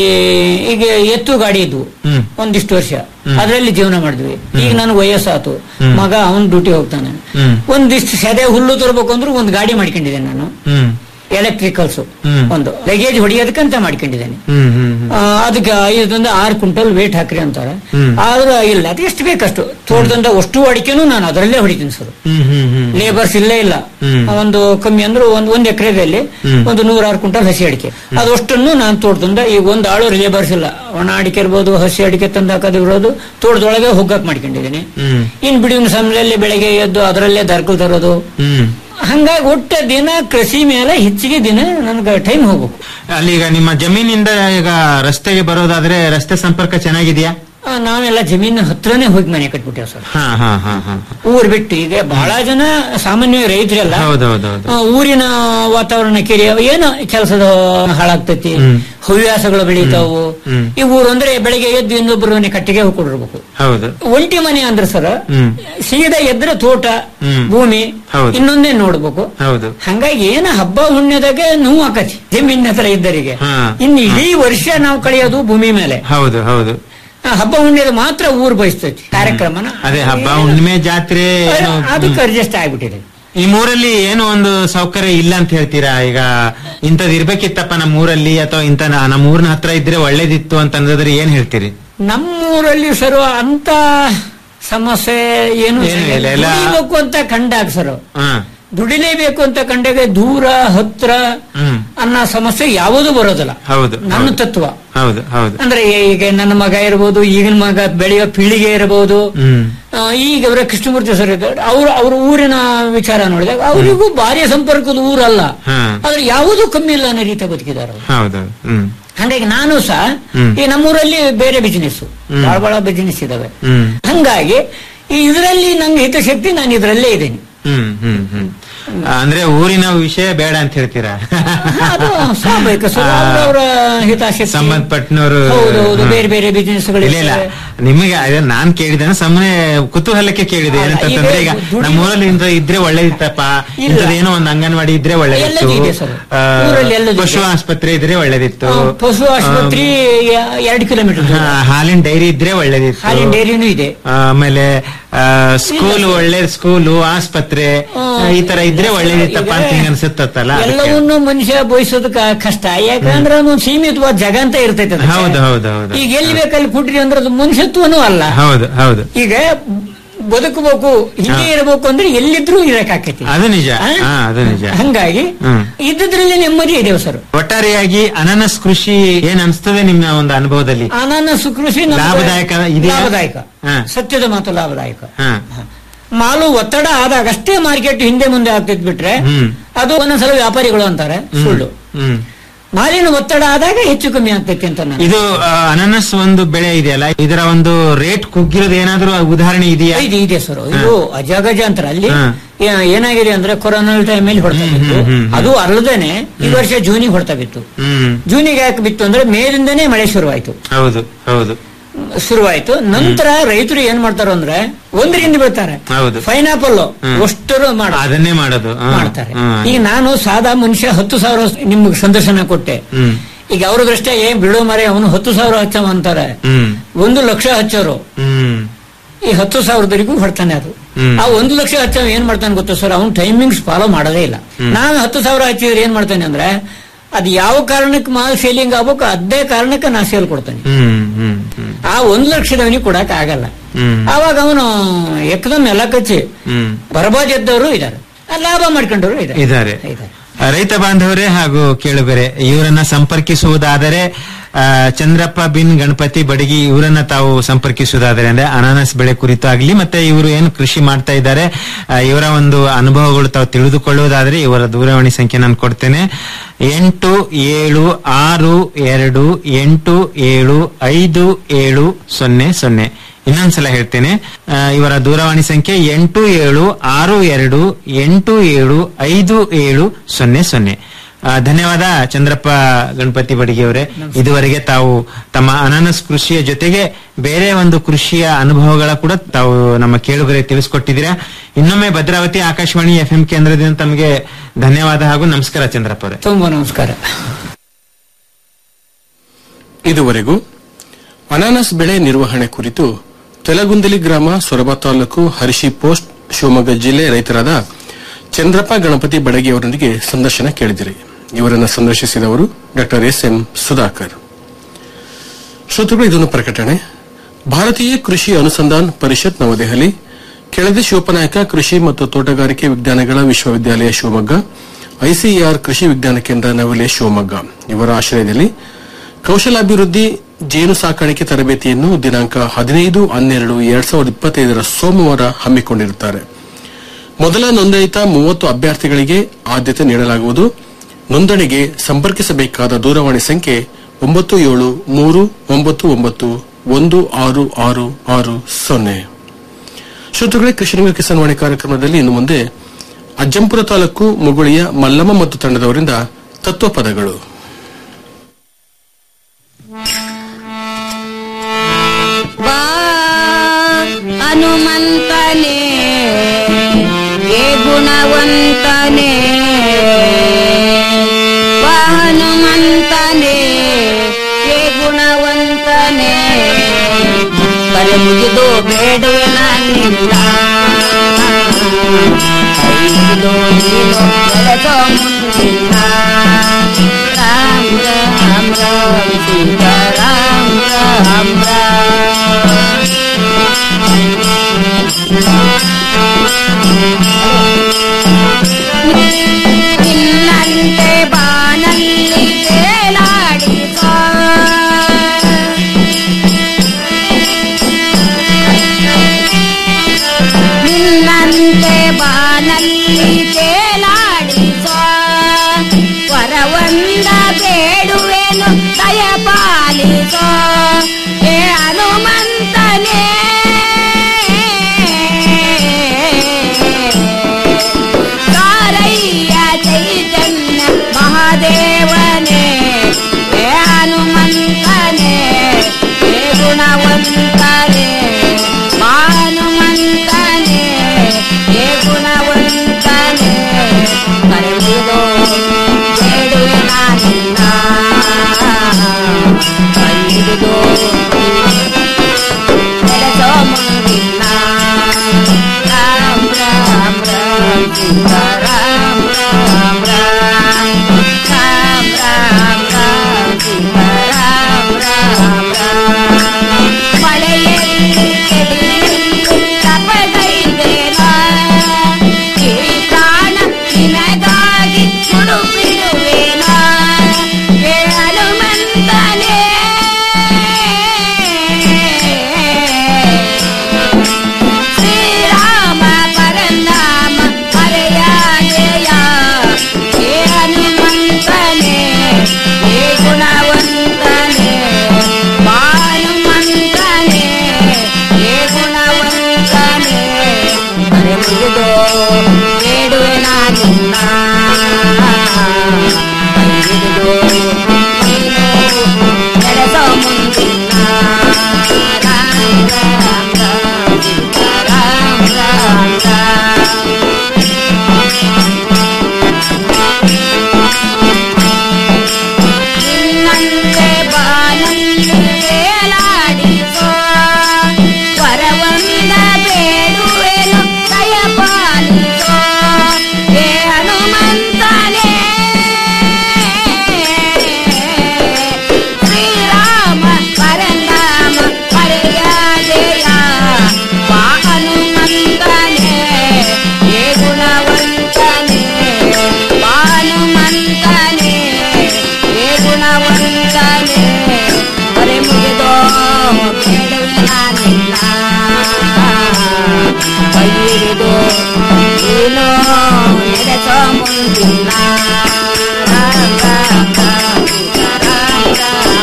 ಈಗ ಎತ್ತು ಗಾಡಿ ಇದ್ವು ಹ್ಮ್ ಒಂದಿಷ್ಟು ವರ್ಷ ಹ್ಮ್. ಅದರಲ್ಲಿ ಜೀವನ ಮಾಡಿದ್ವಿ ಈಗ ನನಗೆ ವಯಸ್ಸಾತು ಹ್ಮ್. ಮಗ ಅವನ್ ಡ್ಯೂಟಿ ಹೋಗ್ತಾನೆ ಹ್ಮ್ ಒಂದಿಷ್ಟು ಸೆದೆ ಹುಲ್ಲು ತರಬೇಕು ಅಂದ್ರೆ ಒಂದು ಗಾಡಿ ಮಾಡ್ಕೊಂಡಿದ್ದೇನೆ ನಾನು ಹ್ಮ್ ಎಲೆಕ್ಟ್ರಿಕಲ್ಸ್ ಹ್ಮ್. ಒಂದು ಲಗೇಜ್ ಹೊಡಿಯೋದಕ್ಕಂತ ಮಾಡ್ಕೊಂಡಿದ್ದೇನೆ ಹ್ಮ್ ಹ್ಮ್ ಹ್ಮ್ ಆ, ಅದಕ್ಕೆ ಐದರಿಂದ ಆರು ಕ್ವಿಂಟಲ್ ವೇಟ್ ಹಾಕ್ರಿ ಅಂತಾರೆ ಹ್ಮ್. ಆದ್ರೆ ಇಲ್ಲ ಅದು ಎಷ್ಟು ಬೇಕಷ್ಟು ತೋಟದಿಂದ ಅಷ್ಟು ಅಡಿಕೆನೂ ನಾನು ಅದರಲ್ಲೇ ಹೊಡಿತೀನಿ ಸರ್ ಹ್ಮ್ ಹ್ಮ್ ಹ್ಮ್ ಲೇಬರ್ಸ್ ಇಲ್ಲೇ ಇಲ್ಲ ಹ್ಮ್. ಒಂದು ಕಮ್ಮಿ ಅಂದ್ರೆ ಒಂದು ಒಂದು ಎಕರೆದಲ್ಲಿ ಹ್ಮ್. ಒಂದು ನೂರಾರು ಕ್ವಿಂಟಲ್ ಹಸಿ ಅಡಿಕೆ ಅದಷ್ಟನ್ನು ನಾನು ತೋಟದಿಂದ ಈಗ ಒಂದು ಆಳು ಲೇಬರ್ಸ್ ಇಲ್ಲ ಒಣ ಅಡಿಕೆ ಇರ್ಬೋದು ಹಸಿ ಅಡಿಕೆ ತಂದು ಹಾಕೋದು ಇರೋದು ತೋಟದೊಳಗೆ ಹುಗ್ಗಕ್ ಮಾಡ್ಕೊಂಡಿದ್ದೀನಿ ಹ್ಮ್ ಇನ್ ಬಿಡುವಿನ ಸಮಯದಲ್ಲಿ ಬೆಳಗ್ಗೆ ಎದ್ದು ಅದರಲ್ಲೇ ದರ್ಕಲ್ ತರೋದು ಹ್ಮ್ ಹಂಗಾಗಿ ಒಟ್ಟ ದಿನ ಕೃಷಿ ಮೇಲೆ ಹೆಚ್ಚಿಗೆ ದಿನ ನನ್ಗೆ ಟೈಮ್ ಹೋಗ್ಬೇಕು ಅಲ್ಲಿ ಈಗ ನಿಮ್ಮ ಜಮೀನಿಂದ ಈಗ ರಸ್ತೆಗೆ ಬರೋದಾದ್ರೆ ರಸ್ತೆ ಸಂಪರ್ಕ ಚೆನ್ನಾಗಿದೆಯಾ ಆ, ನಾವೆಲ್ಲ ಜಮೀನು ಹತ್ರನೇ ಹೋಗಿ ಮನೆ ಕಟ್ಬಿಟ್ಟೇವ್ ಸರ್ ಹಾ ಹಾ ಹಾ ಹಾ ಊರ್ ಬಿಟ್ಟು ಈಗ ಬಹಳ ಜನ ಸಾಮಾನ್ಯ ರೈತರೆಲ್ಲ ಹೌದೌದೌದು ಆ, ಊರಿನ ವಾತಾವರಣ ಕೆರೆ ಏನು ಕೆಲಸದ ಹಾಳಾಗ್ತೈತಿ ಹ್ಮ್. ಹವ್ಯಾಸಗಳು ಬೆಳೀತಾವು ಹ್ಮ್. ಈ ಊರು ಅಂದ್ರೆ ಬೆಳಿಗ್ಗೆ ಎದ್ದು ಇನ್ನೊಬ್ಬರು ಮನೆ ಕಟ್ಟಿಗೆ ಹೋಗ್ಕೊಂಡಿರ್ಬೇಕು ಹೌದು ಒಂಟಿ ಮನೆ ಅಂದ್ರೆ ಸರ್ ಹ್ಮ್ ಸೀದಾ ಎದ್ರೆ ತೋಟ ಹ್ಮ್. ಭೂಮಿ ಹೌದು. ಇನ್ನೊಂದೇ ನೋಡ್ಬೇಕು ಹೌದು ಹಂಗಾಗಿ ಏನ ಹಬ್ಬ ಹುಣ್ಯದಾಗ ನೋವು ಆಕತಿ ಜಮೀನ್ ಹತ್ರ ಇದ್ದರಿಗೆ ಹಾ. ಇನ್ನು ಇಡೀ ವರ್ಷ ನಾವು ಕಳೆಯೋದು ಭೂಮಿ ಮೇಲೆ ಹೌದು ಹೌದು ಆ, ಹಬ್ಬ ಹುಣ್ಯದ ಮಾತ್ರ ಊರ್ ಬಯಸ್ತೈತಿ ಕಾರ್ಯಕ್ರಮನ ಅದೇ ಹಬ್ಬ ಹುಣ್ಣಿಮೆ ಜಾತ್ರೆ ಏನು, ಅದಕ್ಕೆ ಅಡ್ಜಸ್ಟ್ ಆಗ್ಬಿಟ್ಟಿದೆ ಈ ಮೂರಲ್ಲಿ ಏನು ಒಂದು ಸೌಕರ್ಯ ಇಲ್ಲ ಅಂತ ಹೇಳ್ತೀರಾ ಈಗ ಇಂಥದ್ ಇರ್ಬೇಕಿತ್ತಪ್ಪ ನಮ್ಮ ಊರಲ್ಲಿ ಅಥವಾ ಇಂಥ ನ- ನಮ್ಮ ಊರಿನ ಹತ್ರ ಇದ್ರೆ ಒಳ್ಳೇದಿತ್ತು ಅಂತ ಅನ್ನೋದ್ರೆ ಏನ್ ಹೇಳ್ತೀರಿ ನಮ್ಮೂರಲ್ಲಿ ಸರ್ ಅಂತ ಸಮಸ್ಯೆ ಏನು ಏನು ಇಲ್ಲ, ಎಲ್ಲ- ದುಡಿಬೇಕು ಅಂತ ಕಂಡಾಗ ಸರ್ ಹಾ ದುಡಿಲೇಬೇಕು ಅಂತ ಕಂಡಾಗ ದೂರ ಹತ್ರ ಹ್ಮ್ ಅನ್ನೋ ಸಮಸ್ಯೆ ಯಾವುದೂ ಬರೋದಿಲ್ಲ ಹೌದು ನನ್ನ ಹೌದು. ತತ್ವ ಹೌದು ಹೌದು ಅಂದ್ರೆ ಈಗ ನನ್ನ ಮಗ ಇರಬಹುದು ಈಗಿನ ಮಗ ಬೆಳೆಯೋ ಪೀಳಿಗೆ ಇರಬಹುದು ಹ್ಮ್ ಆ, ಈಗ ಅವರ ಕೃಷ್ಣಮೂರ್ತಿ ಸರ್ ಇದ್ದಾರೆ ಅವ್ರ ಅವ್ರ ಊರಿನ ವಿಚಾರ ನೋಡಿದಾಗ ಅವರಿಗೂ ಭಾರಿ ಸಂಪರ್ಕದ ಊರಲ್ಲ ಹಾ ಆದ್ರೆ ಯಾವುದೂ ಕಮ್ಮಿ ಇಲ್ಲ ಅನ್ನೋ ರೀತಿ ಬದುಕಿದ್ದಾರೆ ಅವ್ರು. ಹೌದು ಹ್ಮ್ ಹಾಗಾಗಿ ನಾನು ಸಹ ಹ್ಮ್. ಈ ನಮ್ಮೂರಲ್ಲಿ ಬೇರೆ ಬಿಸಿನೆಸ್ ಹ್ಮ್. ಬಹಳ ಬಹಳ ಬಿಸಿನೆಸ್ ಇದಾವೆ ಹ್ಮ್ ಹಂಗಾಗಿ ಈ ಇದರಲ್ಲಿ ನಂಗೆ ಹಿತಶಕ್ತಿ ನಾನು ಇದರಲ್ಲೇ ಇದ್ದೀನಿ ಹ್ಮ್ ಹ್ಮ್ ಹ್ಮ್ ಅಂದ್ರೆ ಊರಿನ ವಿಷಯ ಬೇಡ ಅಂತ ಹೇಳ್ತೀರಾ ಅದು ಸ್ವಾಭಾವಿಕ ಸರ್ ಅವರವರ ಹಿತಾಸಕ್ತಿ ಸಂಬಂಧಪಟ್ಟನವರು ಹೌದು ಹೌದು ಬೇರೆ ಬೇರೆ ಬಿಸ್ನೆಸ್ ಇಲ್ಲ ಇಲ್ಲ ನಿಮಗೆ ಅದೇ ನಾನ್ ಕೇಳಿದ್ದೇನೆ ಸುಮ್ಮನೆ ಕುತೂಹಲಕ್ಕೆ ಕೇಳಿದೆ ಏನಂತಂದ್ರೆ ಈಗ ನಮ್ಮ ಊರಲ್ಲಿ ಇಂಥ ಇದ್ರೆ ಒಳ್ಳೇದಿತ್ತಪ್ಪ ಇಂಥದ್ದೇನೋ ಒಂದು ಅಂಗನವಾಡಿ ಇದ್ರೆ ಒಳ್ಳೇದಿತ್ತು ಎಲ್ಲದೂ ಇದೆ ಸರ್. ಆ, ಊರಲ್ಲಿ ಎಲ್ಲದೂ ಪಶು ಇದೆ. ಆಸ್ಪತ್ರೆ ಇದ್ರೆ ಒಳ್ಳೇದಿತ್ತು ಪಶು ಆಸ್ಪತ್ರೆ ಎರಡು ಕಿಲೋಮೀಟರ್ ಆ, ಹಾಲಿನ ಡೈರಿ ಇದ್ರೆ ಒಳ್ಳೇದಿತ್ತು ಹಾಲಿನ ಡೈರಿನೂ ಇದೆ ಆ, ಆಮೇಲೆ ಸ್ಕೂಲ್ ಒಳ್ಳೆ ಸ್ಕೂಲು ಆಸ್ಪತ್ರೆ ಈ ತರ ಇದ್ರೆ ಒಳ್ಳೇದಿತ್ತಪ್ಪ ಅಂತ ಹಿಂಗ ಅನ್ಸುತ್ತಲ್ಲ ಅದಕ್ಕೆ. ಎಲ್ಲವನ್ನೂ ಮನುಷ್ಯ ಬಯಸೋದು ಕ- ಕಷ್ಟ ಯಾಕಂದ್ರೆ ಅದೊಂದು ಸೀಮಿತವಾದ ಜಾಗ ಅಂತ ಇರ್ತೈತೆ ಅದಕ್ಕೆ. ಹೌದು ಹೌದು ಹೌದು ಈಗ ಎಲ್ಲಿ ಬೇಕಲ್ಲಿ ಕುಟ್ರಿ ಅಂದ್ರೆ ಅದು ಮನುಷ್ಯತ್ವನೂ ಅಲ್ಲ ಹೌದು ಹೌದು ಈಗ ಬದುಕಬೇಕು ಹಿಂಗೆ ಇರಬೇಕು ಅಂದ್ರೆ ಎಲ್ಲಿದ್ರೂ ಇರಕಾಕೈತಿ ಅದು ನಿಜ ಆ? ಹಾ ಅದು ನಿಜ ಹಂಗಾಗಿ ಹ್ಮ್ ಇದ್ದದ್ರಲ್ಲಿ ನೆಮ್ಮದಿ ಇದೆ ಸರ್ ಒಟ್ಟಾರೆಯಾಗಿ ಅನಾನಸ್ ಕೃಷಿ ಏನ್ ಅನ್ಸ್ತದೆ ನಿಮ್ಮ ಒಂದು ಅನುಭವದಲ್ಲಿ ಅನಾನಸು ಕೃಷಿ ನಮ್ಗೆ ಲಾಭದಾಯಕ ಇದೆಯಾ? ಲಾಭದಾಯಕ ಹಾ. ಸತ್ಯದ ಮಾತು ಲಾಭದಾಯಕ ಹಾ ಮಾಲು ಒತ್ತಡ ಆದಾಗ ಅಷ್ಟೇ ಮಾರ್ಕೆಟ್ ಹಿಂದೆ ಮುಂದೆ ಆಗ್ತಿದ್ ಬಿಟ್ರೆ ಹ್ಮ್ ಅದು ಒಂದೊಂದ್ಸಲ ವ್ಯಾಪಾರಿಗಳು ಅಂತಾರೆ ಸುಳ್ಳು ಹ್ಮ್ ಮಾಲಿನ ಒತ್ತಡ ಆದಾಗ ಹೆಚ್ಚು ಕಮ್ಮಿ ಆಗ್ತೈತಿ ಅಂತ ನಾನು ಇದು ಆ, ಅನಾನಸ್ ಒಂದು ಬೆಳೆ ಇದೆಯಲ್ಲ ಇದರ ಒಂದು ರೇಟ್ ಕುಗ್ಗಿರೋದು ಏನಾದ್ರೂ ಉದಾಹರಣೆ ಇದೆಯಾ ಇದೆ ಇದೆ ಸರ್ ಇದು ಅಜಗಜ ಅಂತಾರೆ ಅಲ್ಲಿ ಹಾ. ಏ- ಏನಾಗಿದೆ ಅಂದ್ರೆ ಕೊರೋನಾ ಟೈಮಲ್ಲಿ ಹೊಡ್ತಾ ಬಿತ್ತು ಅದು ಅಲ್ಲದೇನೆ ಈ ವರ್ಷ ಜೂನಿಗೆ ಹೊಡ್ತಾ ಬಿತ್ತು ಹ್ಮ್ ಜೂನಿಗೆ ಯಾಕೆ ಬಿತ್ತು ಅಂದ್ರೆ ಮೇಲಿಂದನೇ ಮಳೆ ಶುರುವಾಯ್ತು ಹೌದು ಹೌದು ಶುರುವಾಯ್ತು ನಂತರ ರೈತರು ಏನ್ ಮಾಡ್ತಾರ ಅಂದ್ರೆ ಒಂದರಿಂದ ಬೀಳ್ತಾರೆ ಹೌದು ಪೈನಾಪಲ್ ಹ್ಮ್. ಅಷ್ಟರು ಮಾಡ ಅದನ್ನೇ ಮಾಡೋದು ಹಾ. ಮಾಡ್ತಾರೆ ಹಾ. ಈಗ ನಾನು ಸಾದಾ ಮನುಷ್ಯ ಹತ್ತು ಸಾವಿರ ನಿಮ್ಗೆ ಸಂದರ್ಶನ ಕೊಟ್ಟೆ ಹ್ಮ್ ಈಗ ಅವ್ರ ದೃಷ್ಟ್ಯ ಏನ್ ಬಿಡೋ ಮರೆ ಅವನು ಹತ್ತು ಸಾವಿರ ಹಚ್ಚವ ಅಂತಾರೆ ಹ್ಮ್ ಒಂದು ಲಕ್ಷ ಹಚ್ಚೋರು ಹ್ಮ್ ಈ ಹತ್ತು ಸಾವಿರದವರೆಗೂ ಹೊಡ್ತಾನೆ ಅದು ಹ್ಮ್. ಆ ಒಂದು ಲಕ್ಷ ಹಚ್ಚವ ಏನ್ ಮಾಡ್ತಾನೆ ಗೊತ್ತಾ ಸರ್ ಅವ್ನು ಟೈಮಿಂಗ್ಸ್ ಫಾಲೋ ಮಾಡೋದೇ ಇಲ್ಲ ಹ್ಮ್. ನಾನು ಹತ್ತು ಸಾವಿರ ಹಚ್ಚಿದ್ರೆ ಏನ್ ಮಾಡ್ತಾನೆ ಅಂದ್ರೆ ಅದು ಯಾವ ಕಾರಣಕ್ಕೆ ಮಾಲ್ ಸೇಲಿಂಗ್ ಆಗ್ಬೇಕು ಅದೇ ಕಾರಣಕ್ಕೆ ನಾ ಸೇಲ್ ಕೊಡ್ತಾನೆ ಹ್ಮ್ ಹ್ಮ್ ಹ್ಮ್ ಆ ಒಂದು ಲಕ್ಷದವನಿಗೆ ಕೊಡಕ್ ಆಗಲ್ಲ ಹ್ಮ್ ಆವಾಗ ಅವನು ಎಕ್ದಮ್ ಎಲ್ಲ ಕಚ್ಚಿ ಹ್ಮ್ ಬರಬಾಜ್ ಎದ್ದವರು ಇದ್ದಾರೆ ಲಾಭ ಮಾಡ್ಕೊಂಡವರು ಇದ್ದಾರೆ ಇದ್ದಾರೆ ರೈತ ಬಾಂಧವರೇ ಹಾಗೂ ಕೇಳುಗರೆ ಇವರನ್ನ ಸಂಪರ್ಕಿಸುವುದಾದರೆ ಆ, ಚಂದ್ರಪ್ಪ ಬಿನ್ ಗಣಪತಿ ಬಡಗಿ ಇವರನ್ನ ತಾವು ಸಂಪರ್ಕಿಸುವುದಾದರೆ ಅಂದ್ರೆ ಅನಾನಸ್ ಬೆಳೆ ಕುರಿತಾಗ್ಲಿ ಮತ್ತೆ ಇವರು ಏನು ಕೃಷಿ ಮಾಡ್ತಾ ಇದ್ದಾರೆ ಆ, ಇವರ ಒಂದು ಅನುಭವಗಳು ತಾವು ತಿಳಿದುಕೊಳ್ಳುವುದಾದ್ರೆ ಇವರ ದೂರವಾಣಿ ಸಂಖ್ಯೆ ನಾನು ಕೊಡ್ತೇನೆ ಎಂಟು ಏಳು ಆರು ಎರಡು ಎಂಟು ಏಳು ಐದು ಏಳು ಸೊನ್ನೆ ಸೊನ್ನೆ ಇನ್ನೊಂದ್ಸಲ ಹೇಳ್ತೇನೆ ಆ, ಇವರ ದೂರವಾಣಿ ಸಂಖ್ಯೆ ಎಂಟು ಏಳು ಆರು ಎರಡು ಎಂಟು ಏಳು ಐದು ಏಳು ಸೊನ್ನೆ ಸೊನ್ನೆ ಆ, ಧನ್ಯವಾದ ಚಂದ್ರಪ್ಪ ಗಣಪತಿ ಬಡಿಗೆಯವರೇ ಇದುವರೆಗೆ ತಾವು ತಮ್ಮ ಅನಾನಸ್ ಕೃಷಿಯ ಜೊತೆಗೆ ಬೇರೆ ಒಂದು ಕೃಷಿಯ ಅನುಭವಗಳ ಕೂಡ ತಾವು ನಮ್ಮ ಕೇಳುಗರಿಗೆ ತಿಳಿಸ್ಕೊಟ್ಟಿದ್ದೀರಾ ಇನ್ನೊಮ್ಮೆ ಭದ್ರಾವತಿ ಆಕಾಶವಾಣಿ ಎಫ್ ಕೇಂದ್ರದಿಂದ ತಮಗೆ ಧನ್ಯವಾದ ಹಾಗೂ ನಮಸ್ಕಾರ ಚಂದ್ರಪ್ಪ ಅವರೇ ತುಂಬಾ ನಮಸ್ಕಾರ ಇದುವರೆಗೂ ಅನಾನಸ್ ಬೆಳೆ ನಿರ್ವಹಣೆ ಕುರಿತು ತೆಲಗುಂದಲಿ ಗ್ರಾಮ ಸೊರಬ ತಾಲೂಕು ಹರಿಶಿ ಪೋಸ್ಟ್ ಶಿವಮೊಗ್ಗ ಜಿಲ್ಲೆ ರೈತರಾದ ಚಂದ್ರಪ್ಪ ಗಣಪತಿ ಬಡಗಿ ಅವರೊಂದಿಗೆ ಸಂದರ್ಶನ ಕೇಳಿದಿರಿ ಇವರನ್ನು ಸಂದರ್ಶಿಸಿದವರು ಡಾಕ್ಟರ್ ಎಸ್ ಎಂ ಸುಧಾಕರ್ ಶ್ರೋತೃಗಳು ಇದೊಂದು ಪ್ರಕಟಣೆ ಭಾರತೀಯ ಕೃಷಿ ಅನುಸಂಧಾನ್ ಪರಿಷತ್ ನವದೆಹಲಿ ಕೆಳದಿ ಶಿವಪ್ಪನಾಯಕ ಕೃಷಿ ಮತ್ತು ತೋಟಗಾರಿಕೆ ವಿಜ್ಞಾನಗಳ ವಿಶ್ವವಿದ್ಯಾಲಯ ಶಿವಮೊಗ್ಗ ಐಸಿಆರ್ ಕೃಷಿ ವಿಜ್ಞಾನ ಕೇಂದ್ರ ನವಲೆ ಶಿವಮೊಗ್ಗ ಇವರ ಆಶ್ರಯದಲ್ಲಿ ಕೌಶಲಾಭಿವೃದ್ಧಿ ಜೇನು ಸಾಕಾಣಿಕೆ ತರಬೇತಿಯನ್ನು ದಿನಾಂಕ ಹದಿನೈದು ಹನ್ನೆರಡು ಎರಡ್ ಸಾವಿರದ ಇಪ್ಪತ್ತೈದರ ಸೋಮವಾರ ಹಮ್ಮಿಕೊಂಡಿರುತ್ತಾರೆ ಮೊದಲ ನೋಂದಾಯಿತ ಮೂವತ್ತು ಅಭ್ಯರ್ಥಿಗಳಿಗೆ ಆದ್ಯತೆ ನೀಡಲಾಗುವುದು ನೋಂದಣಿಗೆ ಸಂಪರ್ಕಿಸಬೇಕಾದ ದೂರವಾಣಿ ಸಂಖ್ಯೆ ಒಂಬತ್ತು ಏಳು ಮೂರು ಒಂಬತ್ತು ಒಂಬತ್ತು ಒಂದು ಆರು ಆರು ಆರು ಸೊನ್ನೆ ಶ್ರೋತೃಗಳೇ ಕೃಷ್ಣರಂಗ ಕಿಸಾನ್ವಾಣಿ ಕಾರ್ಯಕ್ರಮದಲ್ಲಿ ಇನ್ನು ಮುಂದೆ ಅಜ್ಜಂಪುರ ತಾಲೂಕು ಮುಗುಳಿಯ ಮಲ್ಲಮ್ಮ ಮತ್ತು ತಂಡದವರಿಂದ ತತ್ವಪದಗಳು ಬಾ ಹನುಮಂತನೇ ಏ ಗುಣವಂತನೇ ಬಾ ಹನುಮಂತನೇ ಏ ಗುಣವಂತನೇ ಬರೆ ಮುಗಿದು ಬೇಡುವೆ ನಾನಿಲ್ಲ ಕೈ ಮುಗಿದು ನೀನು ಬೆಳೆದೋ ಮುಂದಿಲ್ಲ ರಾಮ ರಾಮ ರಾಮ ಸೀತಾ ರಾಮ ರಾಮ ನಿನ್ನಂತೆ ಬಾನಲ್ಲಿ ತೇಲಾಡಿಸ ನಿನ್ನಂತೆ ಬಾನಲ್ಲಿ ತೇಲಾಡಿಸ ವರವಂದ ಬೇಡುವೆನು ದಯ ಪಾಲಿಸ ಗುಣವಂತನೇ ಭಾನುಮಂತನೇ ಹೇ ಗುಣವಂತನೇ ಕರೆಯುವುದು ಬೇಡುವೆ ನಾನಿನ್ನ ಕೈಹಿಡಿದು ನಡೆಸೋ ಮುಂದಿನ ರಾಮ್ ರಾಮ್ ರಾಮ್ ಸೀತ ರಾಮ್ ರಾಮ್ ರಾಮ್ ರಾಮ್ ರಾಮ್ ರಾಮ್ ಸೀತ ರಾಮ್ ರಾಮ್ ರಾಮ್ ಮಳೆಯಲ್ಲಿ ಕೆಡಿಯಲ್ಲಿ ತಪಗೈದೇನೋ ಈ ಪ್ರಾಣ ನಿನಗಾಗಿ ಮುಡುಪಿಡುವೇನೋ ಹೇ ಹನುಮಂತನೇ ಶ್ರೀರಾಮ ಪರನಾಮ ಹರೆಯಾಗೆಯ ಹೇ ಹನುಮಂತನೇ ಹೇ ಗುಣವಂತನೇ ಭಾನುಮಂತನೇ ಹೇ ಗುಣವಂತನೇ ಹರೆ ಮುಗಿದು ಬೇಡುವೆ ನಾನಿನ್ನ ಕೈ ಹಿಡಿದು ನೀನು ನಡೆಸೋ ಮುಂದಿನ ರಾಮ್ ರಾಮ್ ರಾಮ್ ಸೀತಾ ರಾಮ್ ರಾಮ್ ರಾಮ್ ನಿನ್ನಂತೆ ಬಾನಲ್ಲಿ ತೇಲಾಡಿಸೋ ವರವಂದ ಬೇಡುವೆನು ದಯ ಪಾಲಿಸೋ ಹೇ ಹನುಮಂತನೇ ಶ್ರೀರಾಮ ಪರನಾಮ ಹರೆಯಾದೆಯ ಬಾ ಹನುಮಂತನೇ ಹೇ ಗುಣವಂತನೇ ಭಾನುಮಂತನೇ ಹೇ ಗುಣವಂತನೇ ಹೊರೆ ಮುಗಿದೋ ಬೇಡುವೆ ನಾನಿಲ್ಲ ಕೈ ಹಿಡಿದು ನೀನು ನಡೆಸೋ ಮುಂದಿನ ರಾಮ ರಾಮ ರಾಮ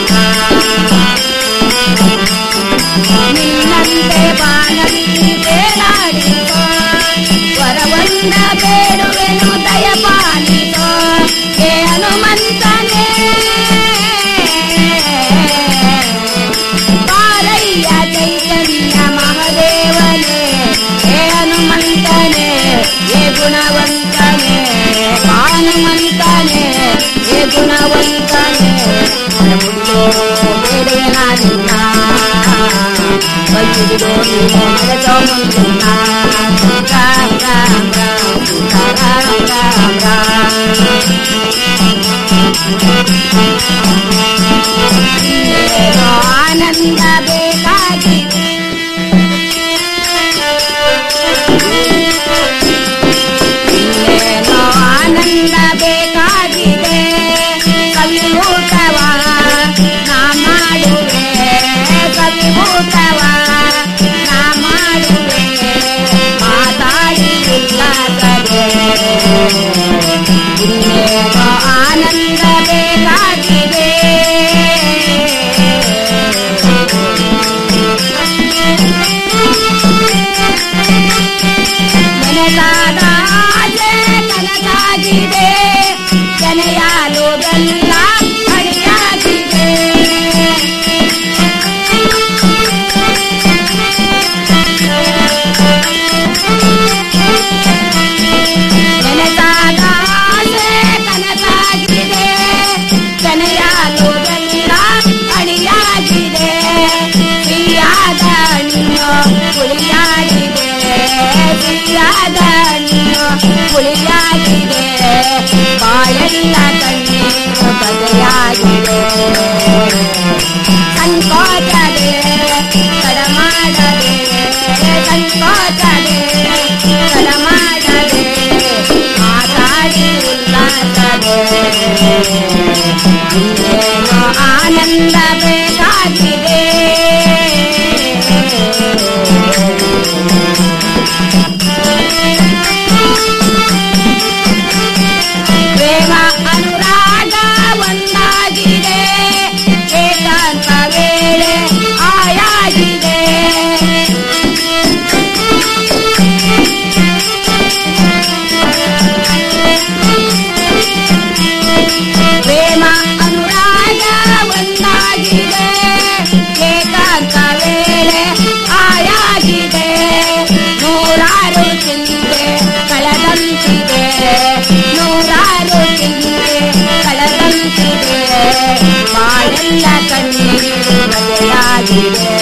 ನಿನ್ನಂತೆ ಬಾಣಲ್ಲಿ ಬೇಡಾಡಿಸೋ ವರವಂದ ಬೇಡುವೆನು ದಯ ಪಾಲಿಸೋ ಹೇ ಹನುಮಂತನೇ ಬಾರಯ್ಯ ಚೈತನ್ಯ ಮಹದೇವನೇ ಹೇ ಹನುಮಂತನೇ ಹೇ ಗುಣವಂತನೇ ಭಾನುಮಂತನೇ ಹೇ ಗುಣವಂತನೇ ಮುಗಿದೋ ಬೇಡುವೆ ನಾನಿನ್ನ ಕೈ ಹಿಡಿದು ನೀನು ನಡೆಸೋ ಮುಂದಿನ ರಾಮ್ ರಾಮ್ ರಾಮ್ ಸೀತಾ ರಾಮ್ ರಾಮ್ ರಾಮ್ ಏನೋ ಆನಂದ ಬೇಕಾಗಿದೆ ಏನೋ ಆನಂದ ಬೇಕಾಗಿದೆ ಕವಿಯೂಟವ ನಾ ಮಾಡುವೆ ಕವಿಯೂಟವ ನಾ ಮಾಡುವೆ ಮಾತಾಡಿ ಇಲ್ಲದೆ ಇನ್ನೇನೋ ಆನಂದ ಬೇಕಾಗಿದೆ ನನಗಾದ ಆಸೆ ಕನಸಾಗಿದೆ ಜನಯಾಲು ಬೆಲ್ಲ ಅಡಿಯಾಗಿದೆ ನನಗಾದ ಆಸೆ ಕನಸಾಗಿದೆ ಜನಯಾಲು ಬೆಲ್ಲ ಅಡಿಯಾಗಿದೆ ಸಿಹಿಯಾದ ಹಣ್ಣು ಹುಳಿಯಾಗಿದೆ ಸಿಹಿಯಾದ ಹಣ್ಣು ಹುಳಿಯಾಗಿದೆ ಬಾಳೆಲ್ಲ ಕಣ್ಣೀರು ಬದಲಾಗಿದೆ ಸಂಕೋಚದೆ ತಡಮಾಡದೆ ಸಂಕೋಚದೆ ತಡಮಾಡದೆ ಮಾತಾಡಿ ಉಲ್ಲಾಸದೆ ಇನ್ನೇನೋ ಆನಂದ ಬೇಕಾಗಿದೆ ಪ್ರೇಮ ಅನುರಾಗ ಒಂದಾಗಿದೆ ಏಕಾಂತ ವೇಳೆ ಆಯಾಗಿದೆ ಪ್ರೇಮ ಅನುರಾಗ ಒಂದಾಗಿದೆ ಆಯಾಗಿದೆ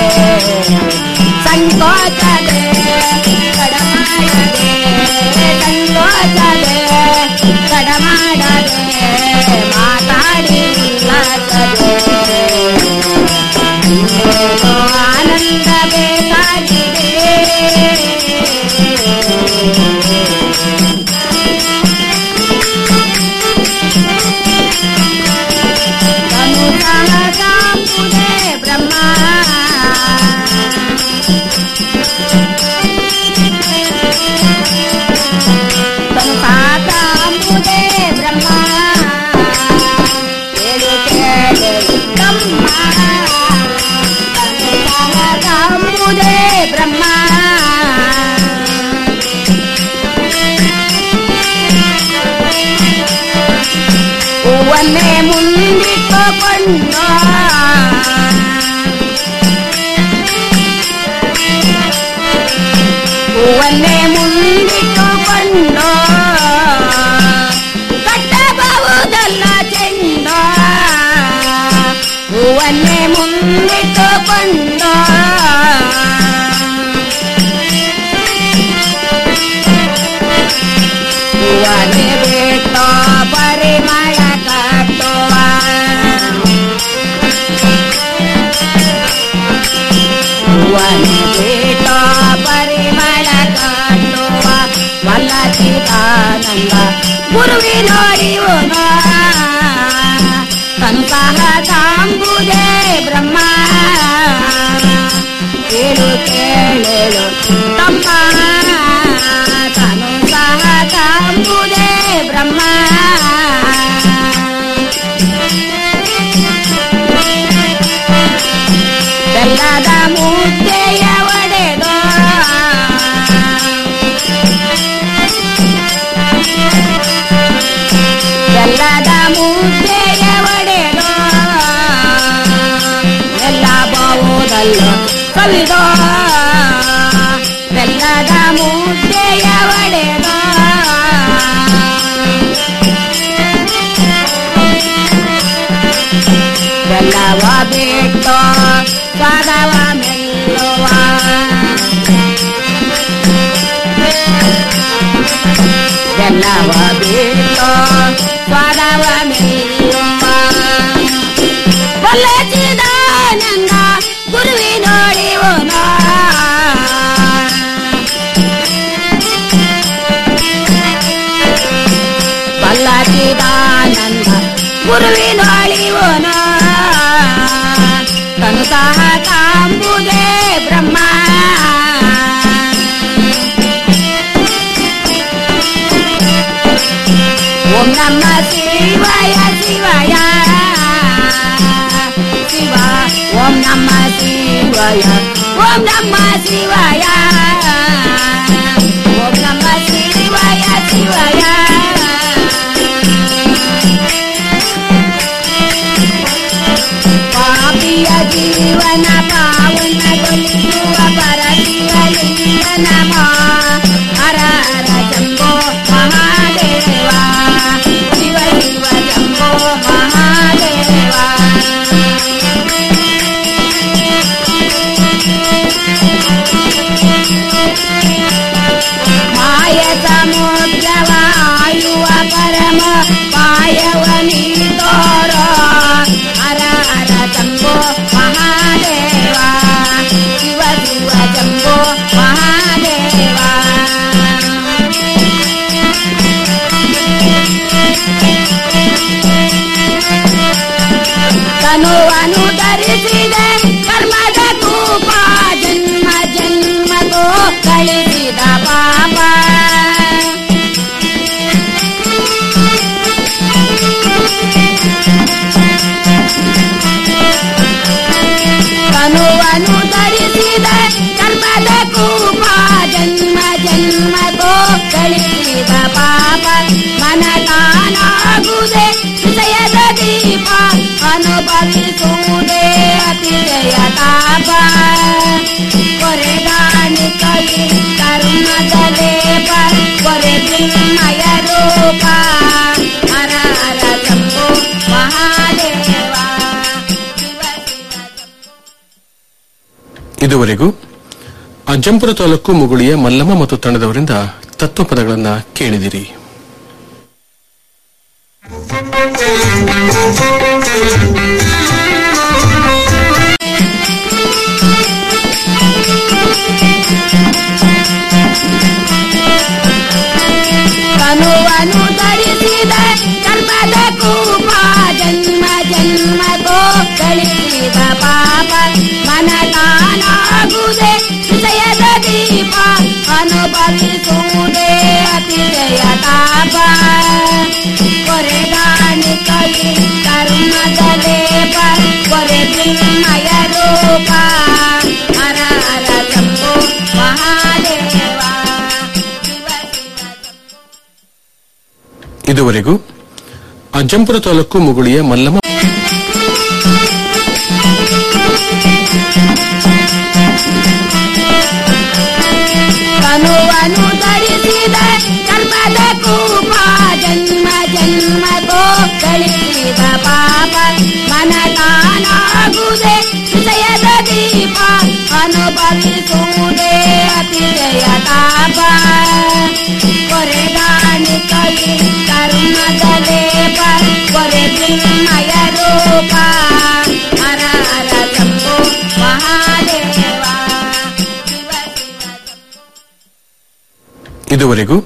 ಸಂಕೋಚದೆ ಕಡಮಾಡದೆ ಸಂಕೋಚದೆ ಕಡಮಾಡದೆ ಮಾತಾಡಿಲ್ಲದೆ ಇನ್ನೇನೋ ಆನಂದ ಬೇಕಾಗಿದೆ ತನು ಸಹಜಾಂಬುದೇ ಬ್ರಹ್ಮ ತನು ಸಹಜಾಂಬುದೇ ಬ್ರಹ್ಮ ಕೇಳು ಕೇಳು ಬ್ರಹ್ಮ ತನು ಸಹಜಾಂಬುದೇ ಬ್ರಹ್ಮ ಹೂವನ್ನೇ ಮುಂದಿಟ್ಟುಕೊಂಡು ಹೂವನ್ನೇ ಮುಂದಿಟ್ಟುಕೊಂಡು ಕಟ್ಟಬಹುದಲ್ಲ ಚೆಂಡ ಹೂವನ್ನೇ ಮುಂದಿಟ್ಟುಕೊಂಡು ಹೂವನ್ನೇ ಬಿಟ್ಟು ಪರಿಮಳ ಕಟ್ಟುವ ಹೂವನ್ನೇ ಬಿಟ್ಟು ಪರಿಮಳ ಕಟ್ಟುವ ವಲ್ಲಚಿದಾನಂದ ಗುರುವಿನೊಳಿಯುವ ಸಂತಹ ತಾಂಬುದೇ ಬ್ರಹ್ಮ ಕೇಳು ಕೇಳಲು ತಮ್ಮ ತನು ಸಹ ತಾಂಬುದೇ ಬ್ರಹ್ಮ ಬೆಲ್ಲದ ಮುದ್ದೆಯ ಒಡೆದೋ ಬೆಲ್ಲದ ಮುದ್ದೆಯ ಒಡೆದೋ ಎಲ್ಲ ಬಹುದಲ್ಲೋ ಕಲಿದೋ ಬೆಲ್ಲದ ಮುದ್ದೆಯ ಒಡೆದೋ ಬೆಲ್ಲವ ಬಿಟ್ಟು ಸ್ವಾದವ ಮೆಲ್ಲುವ ಬೆಲ್ಲವ ಬಿಟ್ಟು ಸ್ವಾದವ ಮೆಲ್ಲುವ ಬಲ್ಲಚಿದಾನಂದ ಗುರುವಿನೊಳಿಯುವನ ಬಲ್ಲಚಿದಾನಂದ ಗುರುವಿನೊಳಿಯುವನ ತನು ಸಹ ತಾಂಬುದೇ ಬ್ರಹ್ಮ ಓಂ ನಮ ಶಿವಾಯ ಶಿವಾಯ ಶಿವ ಓಂ ನಮ ಶಿವಾಯ ಓಂ ನಮ ಶಿವಾಯ ಓಂ ನಮ ಶಿವಾಯ ಶಿವಾಯ ಪಾಪಿಯ ಜೀವನ ಪಾವನಗೊಳಿಸುವ ಪರಶಿವಲಿಂಗ ನಮ ಹರ ಹರ ಶಂಭೋ ಮಹಾದೇವ ಶಿವ ಶಿವ ಶಂಭೋ ಮಹಾದೇವ ಮಾಯ ಸಮುದ್ರವ ಆಯುವ ಪರಮ ಪಾಯವನಿ ತೋರ ಹರ ಹರ ಶಂಭೋ ಮಹಾದೇವ ಶಿವ ಶಿವ ಶಂಭೋ ಮಹಾದೇವ ಇದುವರೆಗೂ ಅಜ್ಜಂಪುರ ತಾಲೂಕು ಮುಗುಳಿಯ ಮಲ್ಲಮ್ಮ ಮತ್ತು ತಂಡದವರಿಂದ ತತ್ವಪದಗಳನ್ನ ಕೇಳಿದಿರಿ ಕನುವನು ಧರಿಸಿದ ಕರ್ಮದ ಕೂಪ ಜನ್ಮ ಜನ್ಮಗೋ ಕಳಿಸಿದ ಪಾಪ ಮನ ತಾನಾಗುವುದೇ ಹೃದಯದ ದೀಪ ಅನುಭವಿಸುವುದೇ ಅತಿಶಯ ತಾಪ ಕೊರೆಗಾಣಿ ಕಲಿ ಕರ್ಮದ ಲೇಪ ಕೊರೆ ಬಿಮ್ಮಯ ರೂಪ ಹರ ಹರ ಶಂಭೋ ಮಹಾದೇವ ಇದುವರೆಗೂ ಅಜ್ಜಂಪುರ ತಾಲೂಕು ಮುಗುಳಿಯ ಮಲ್ಲಮ್ಮ ಕನುವನು ಧರಿಸಿದ ಕರ್ಮದ ಕೂಪ ಜನ್ಮ ಜನ್ಮಗೋ ಕಳಿಸಿದ ಪಾಪ ಮನ ತಾನಾಗುವುದೇ ಹೃದಯದ ದೀಪ ಅನುಭವಿಸುವುದೇ ಅತಿಶಯ ತಾಪ ಕೊರೆಗಾಣಿ ಕಲಿ ಕರ್ಮದ ಲೇಪ ಕೊರೆ ಬಿಮ್ಮಯ ರೂಪ ಹರ ಹರ ಶಂಭೋ ಮಹಾದೇವ ಇದುವರೆಗೂ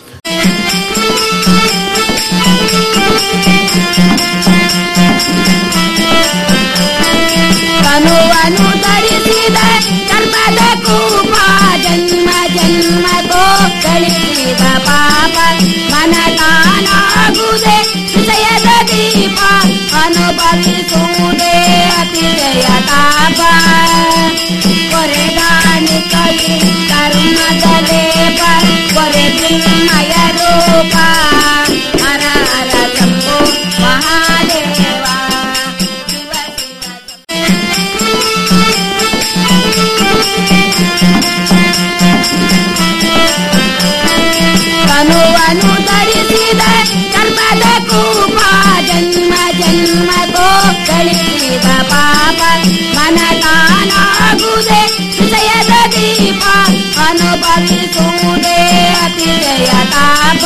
ಕನುವನು ಧರಿಸಿದ ಕರ್ಮದ ಕೂಪ ಜನ್ಮ ಜನ್ಮಗೋ ಕಳಿಸಿದ ಪಾಪ ಮನ ತಾನಾಗುವುದೇ ಹೃದಯದ ದೀಪ ಅನುಭವಿಸುವುದೇ ಅತಿಶಯ ತಾಪ ಕೊರೆಗಾಣಿ ಕಲಿ ಕರ್ಮದ ಲೇಪ ಕೊರೆ ಬಿಮ್ಮಯ ರೂಪ ಹರ ಹರ ಶಂಭೋ ಮಹಾದೇವ ಕನುವನು ಧರಿಸಿದ ಕರ್ಮದ ಕೂಪ ಜನ್ಮ ಜನ್ಮಗೋ ಕಳಿಸಿದ ಪಾಪ ಮನ ತಾನಾಗುವುದೇ ಹೃದಯದ ದೀಪ ಅನುಭವಿಸುವುದೇ ಅತಿಶಯ ತಾಪ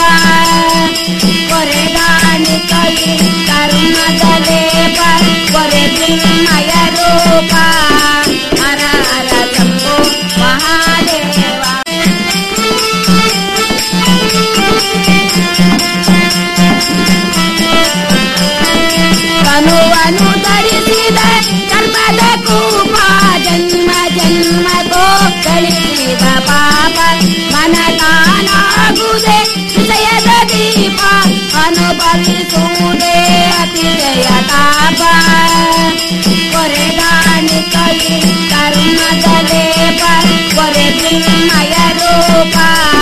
ಕೊರೆಗಾಣಿ ಕಲಿ ಕರ್ಮದ ಲೇಪ ಕೊರೆ ಬಿಮ್ಮಯ ರೂಪ ಹರ ಹರ ಶಂಭೋ ಮಹಾದೇವ ಕನುವನು ಧರಿಸಿದ ಕರ್ಮದ ಕೂಪ ಜನ್ಮ ಜನ್ಮಗೋ ಕಳಿಸಿದ ಪಾಪ ಮನ ತಾನಾಗುವುದೇ ಹೃದಯದ ದೀಪ ಅನುಭವಿಸುವುದೇ ಅತಿಶಯ ತಾಪ ಕೊರೆಗಾಣಿ ಕಲಿ ಕರ್ಮದ ಲೇಪ ಕೊರೆ ಬಿಮ್ಮಯ ರೂಪ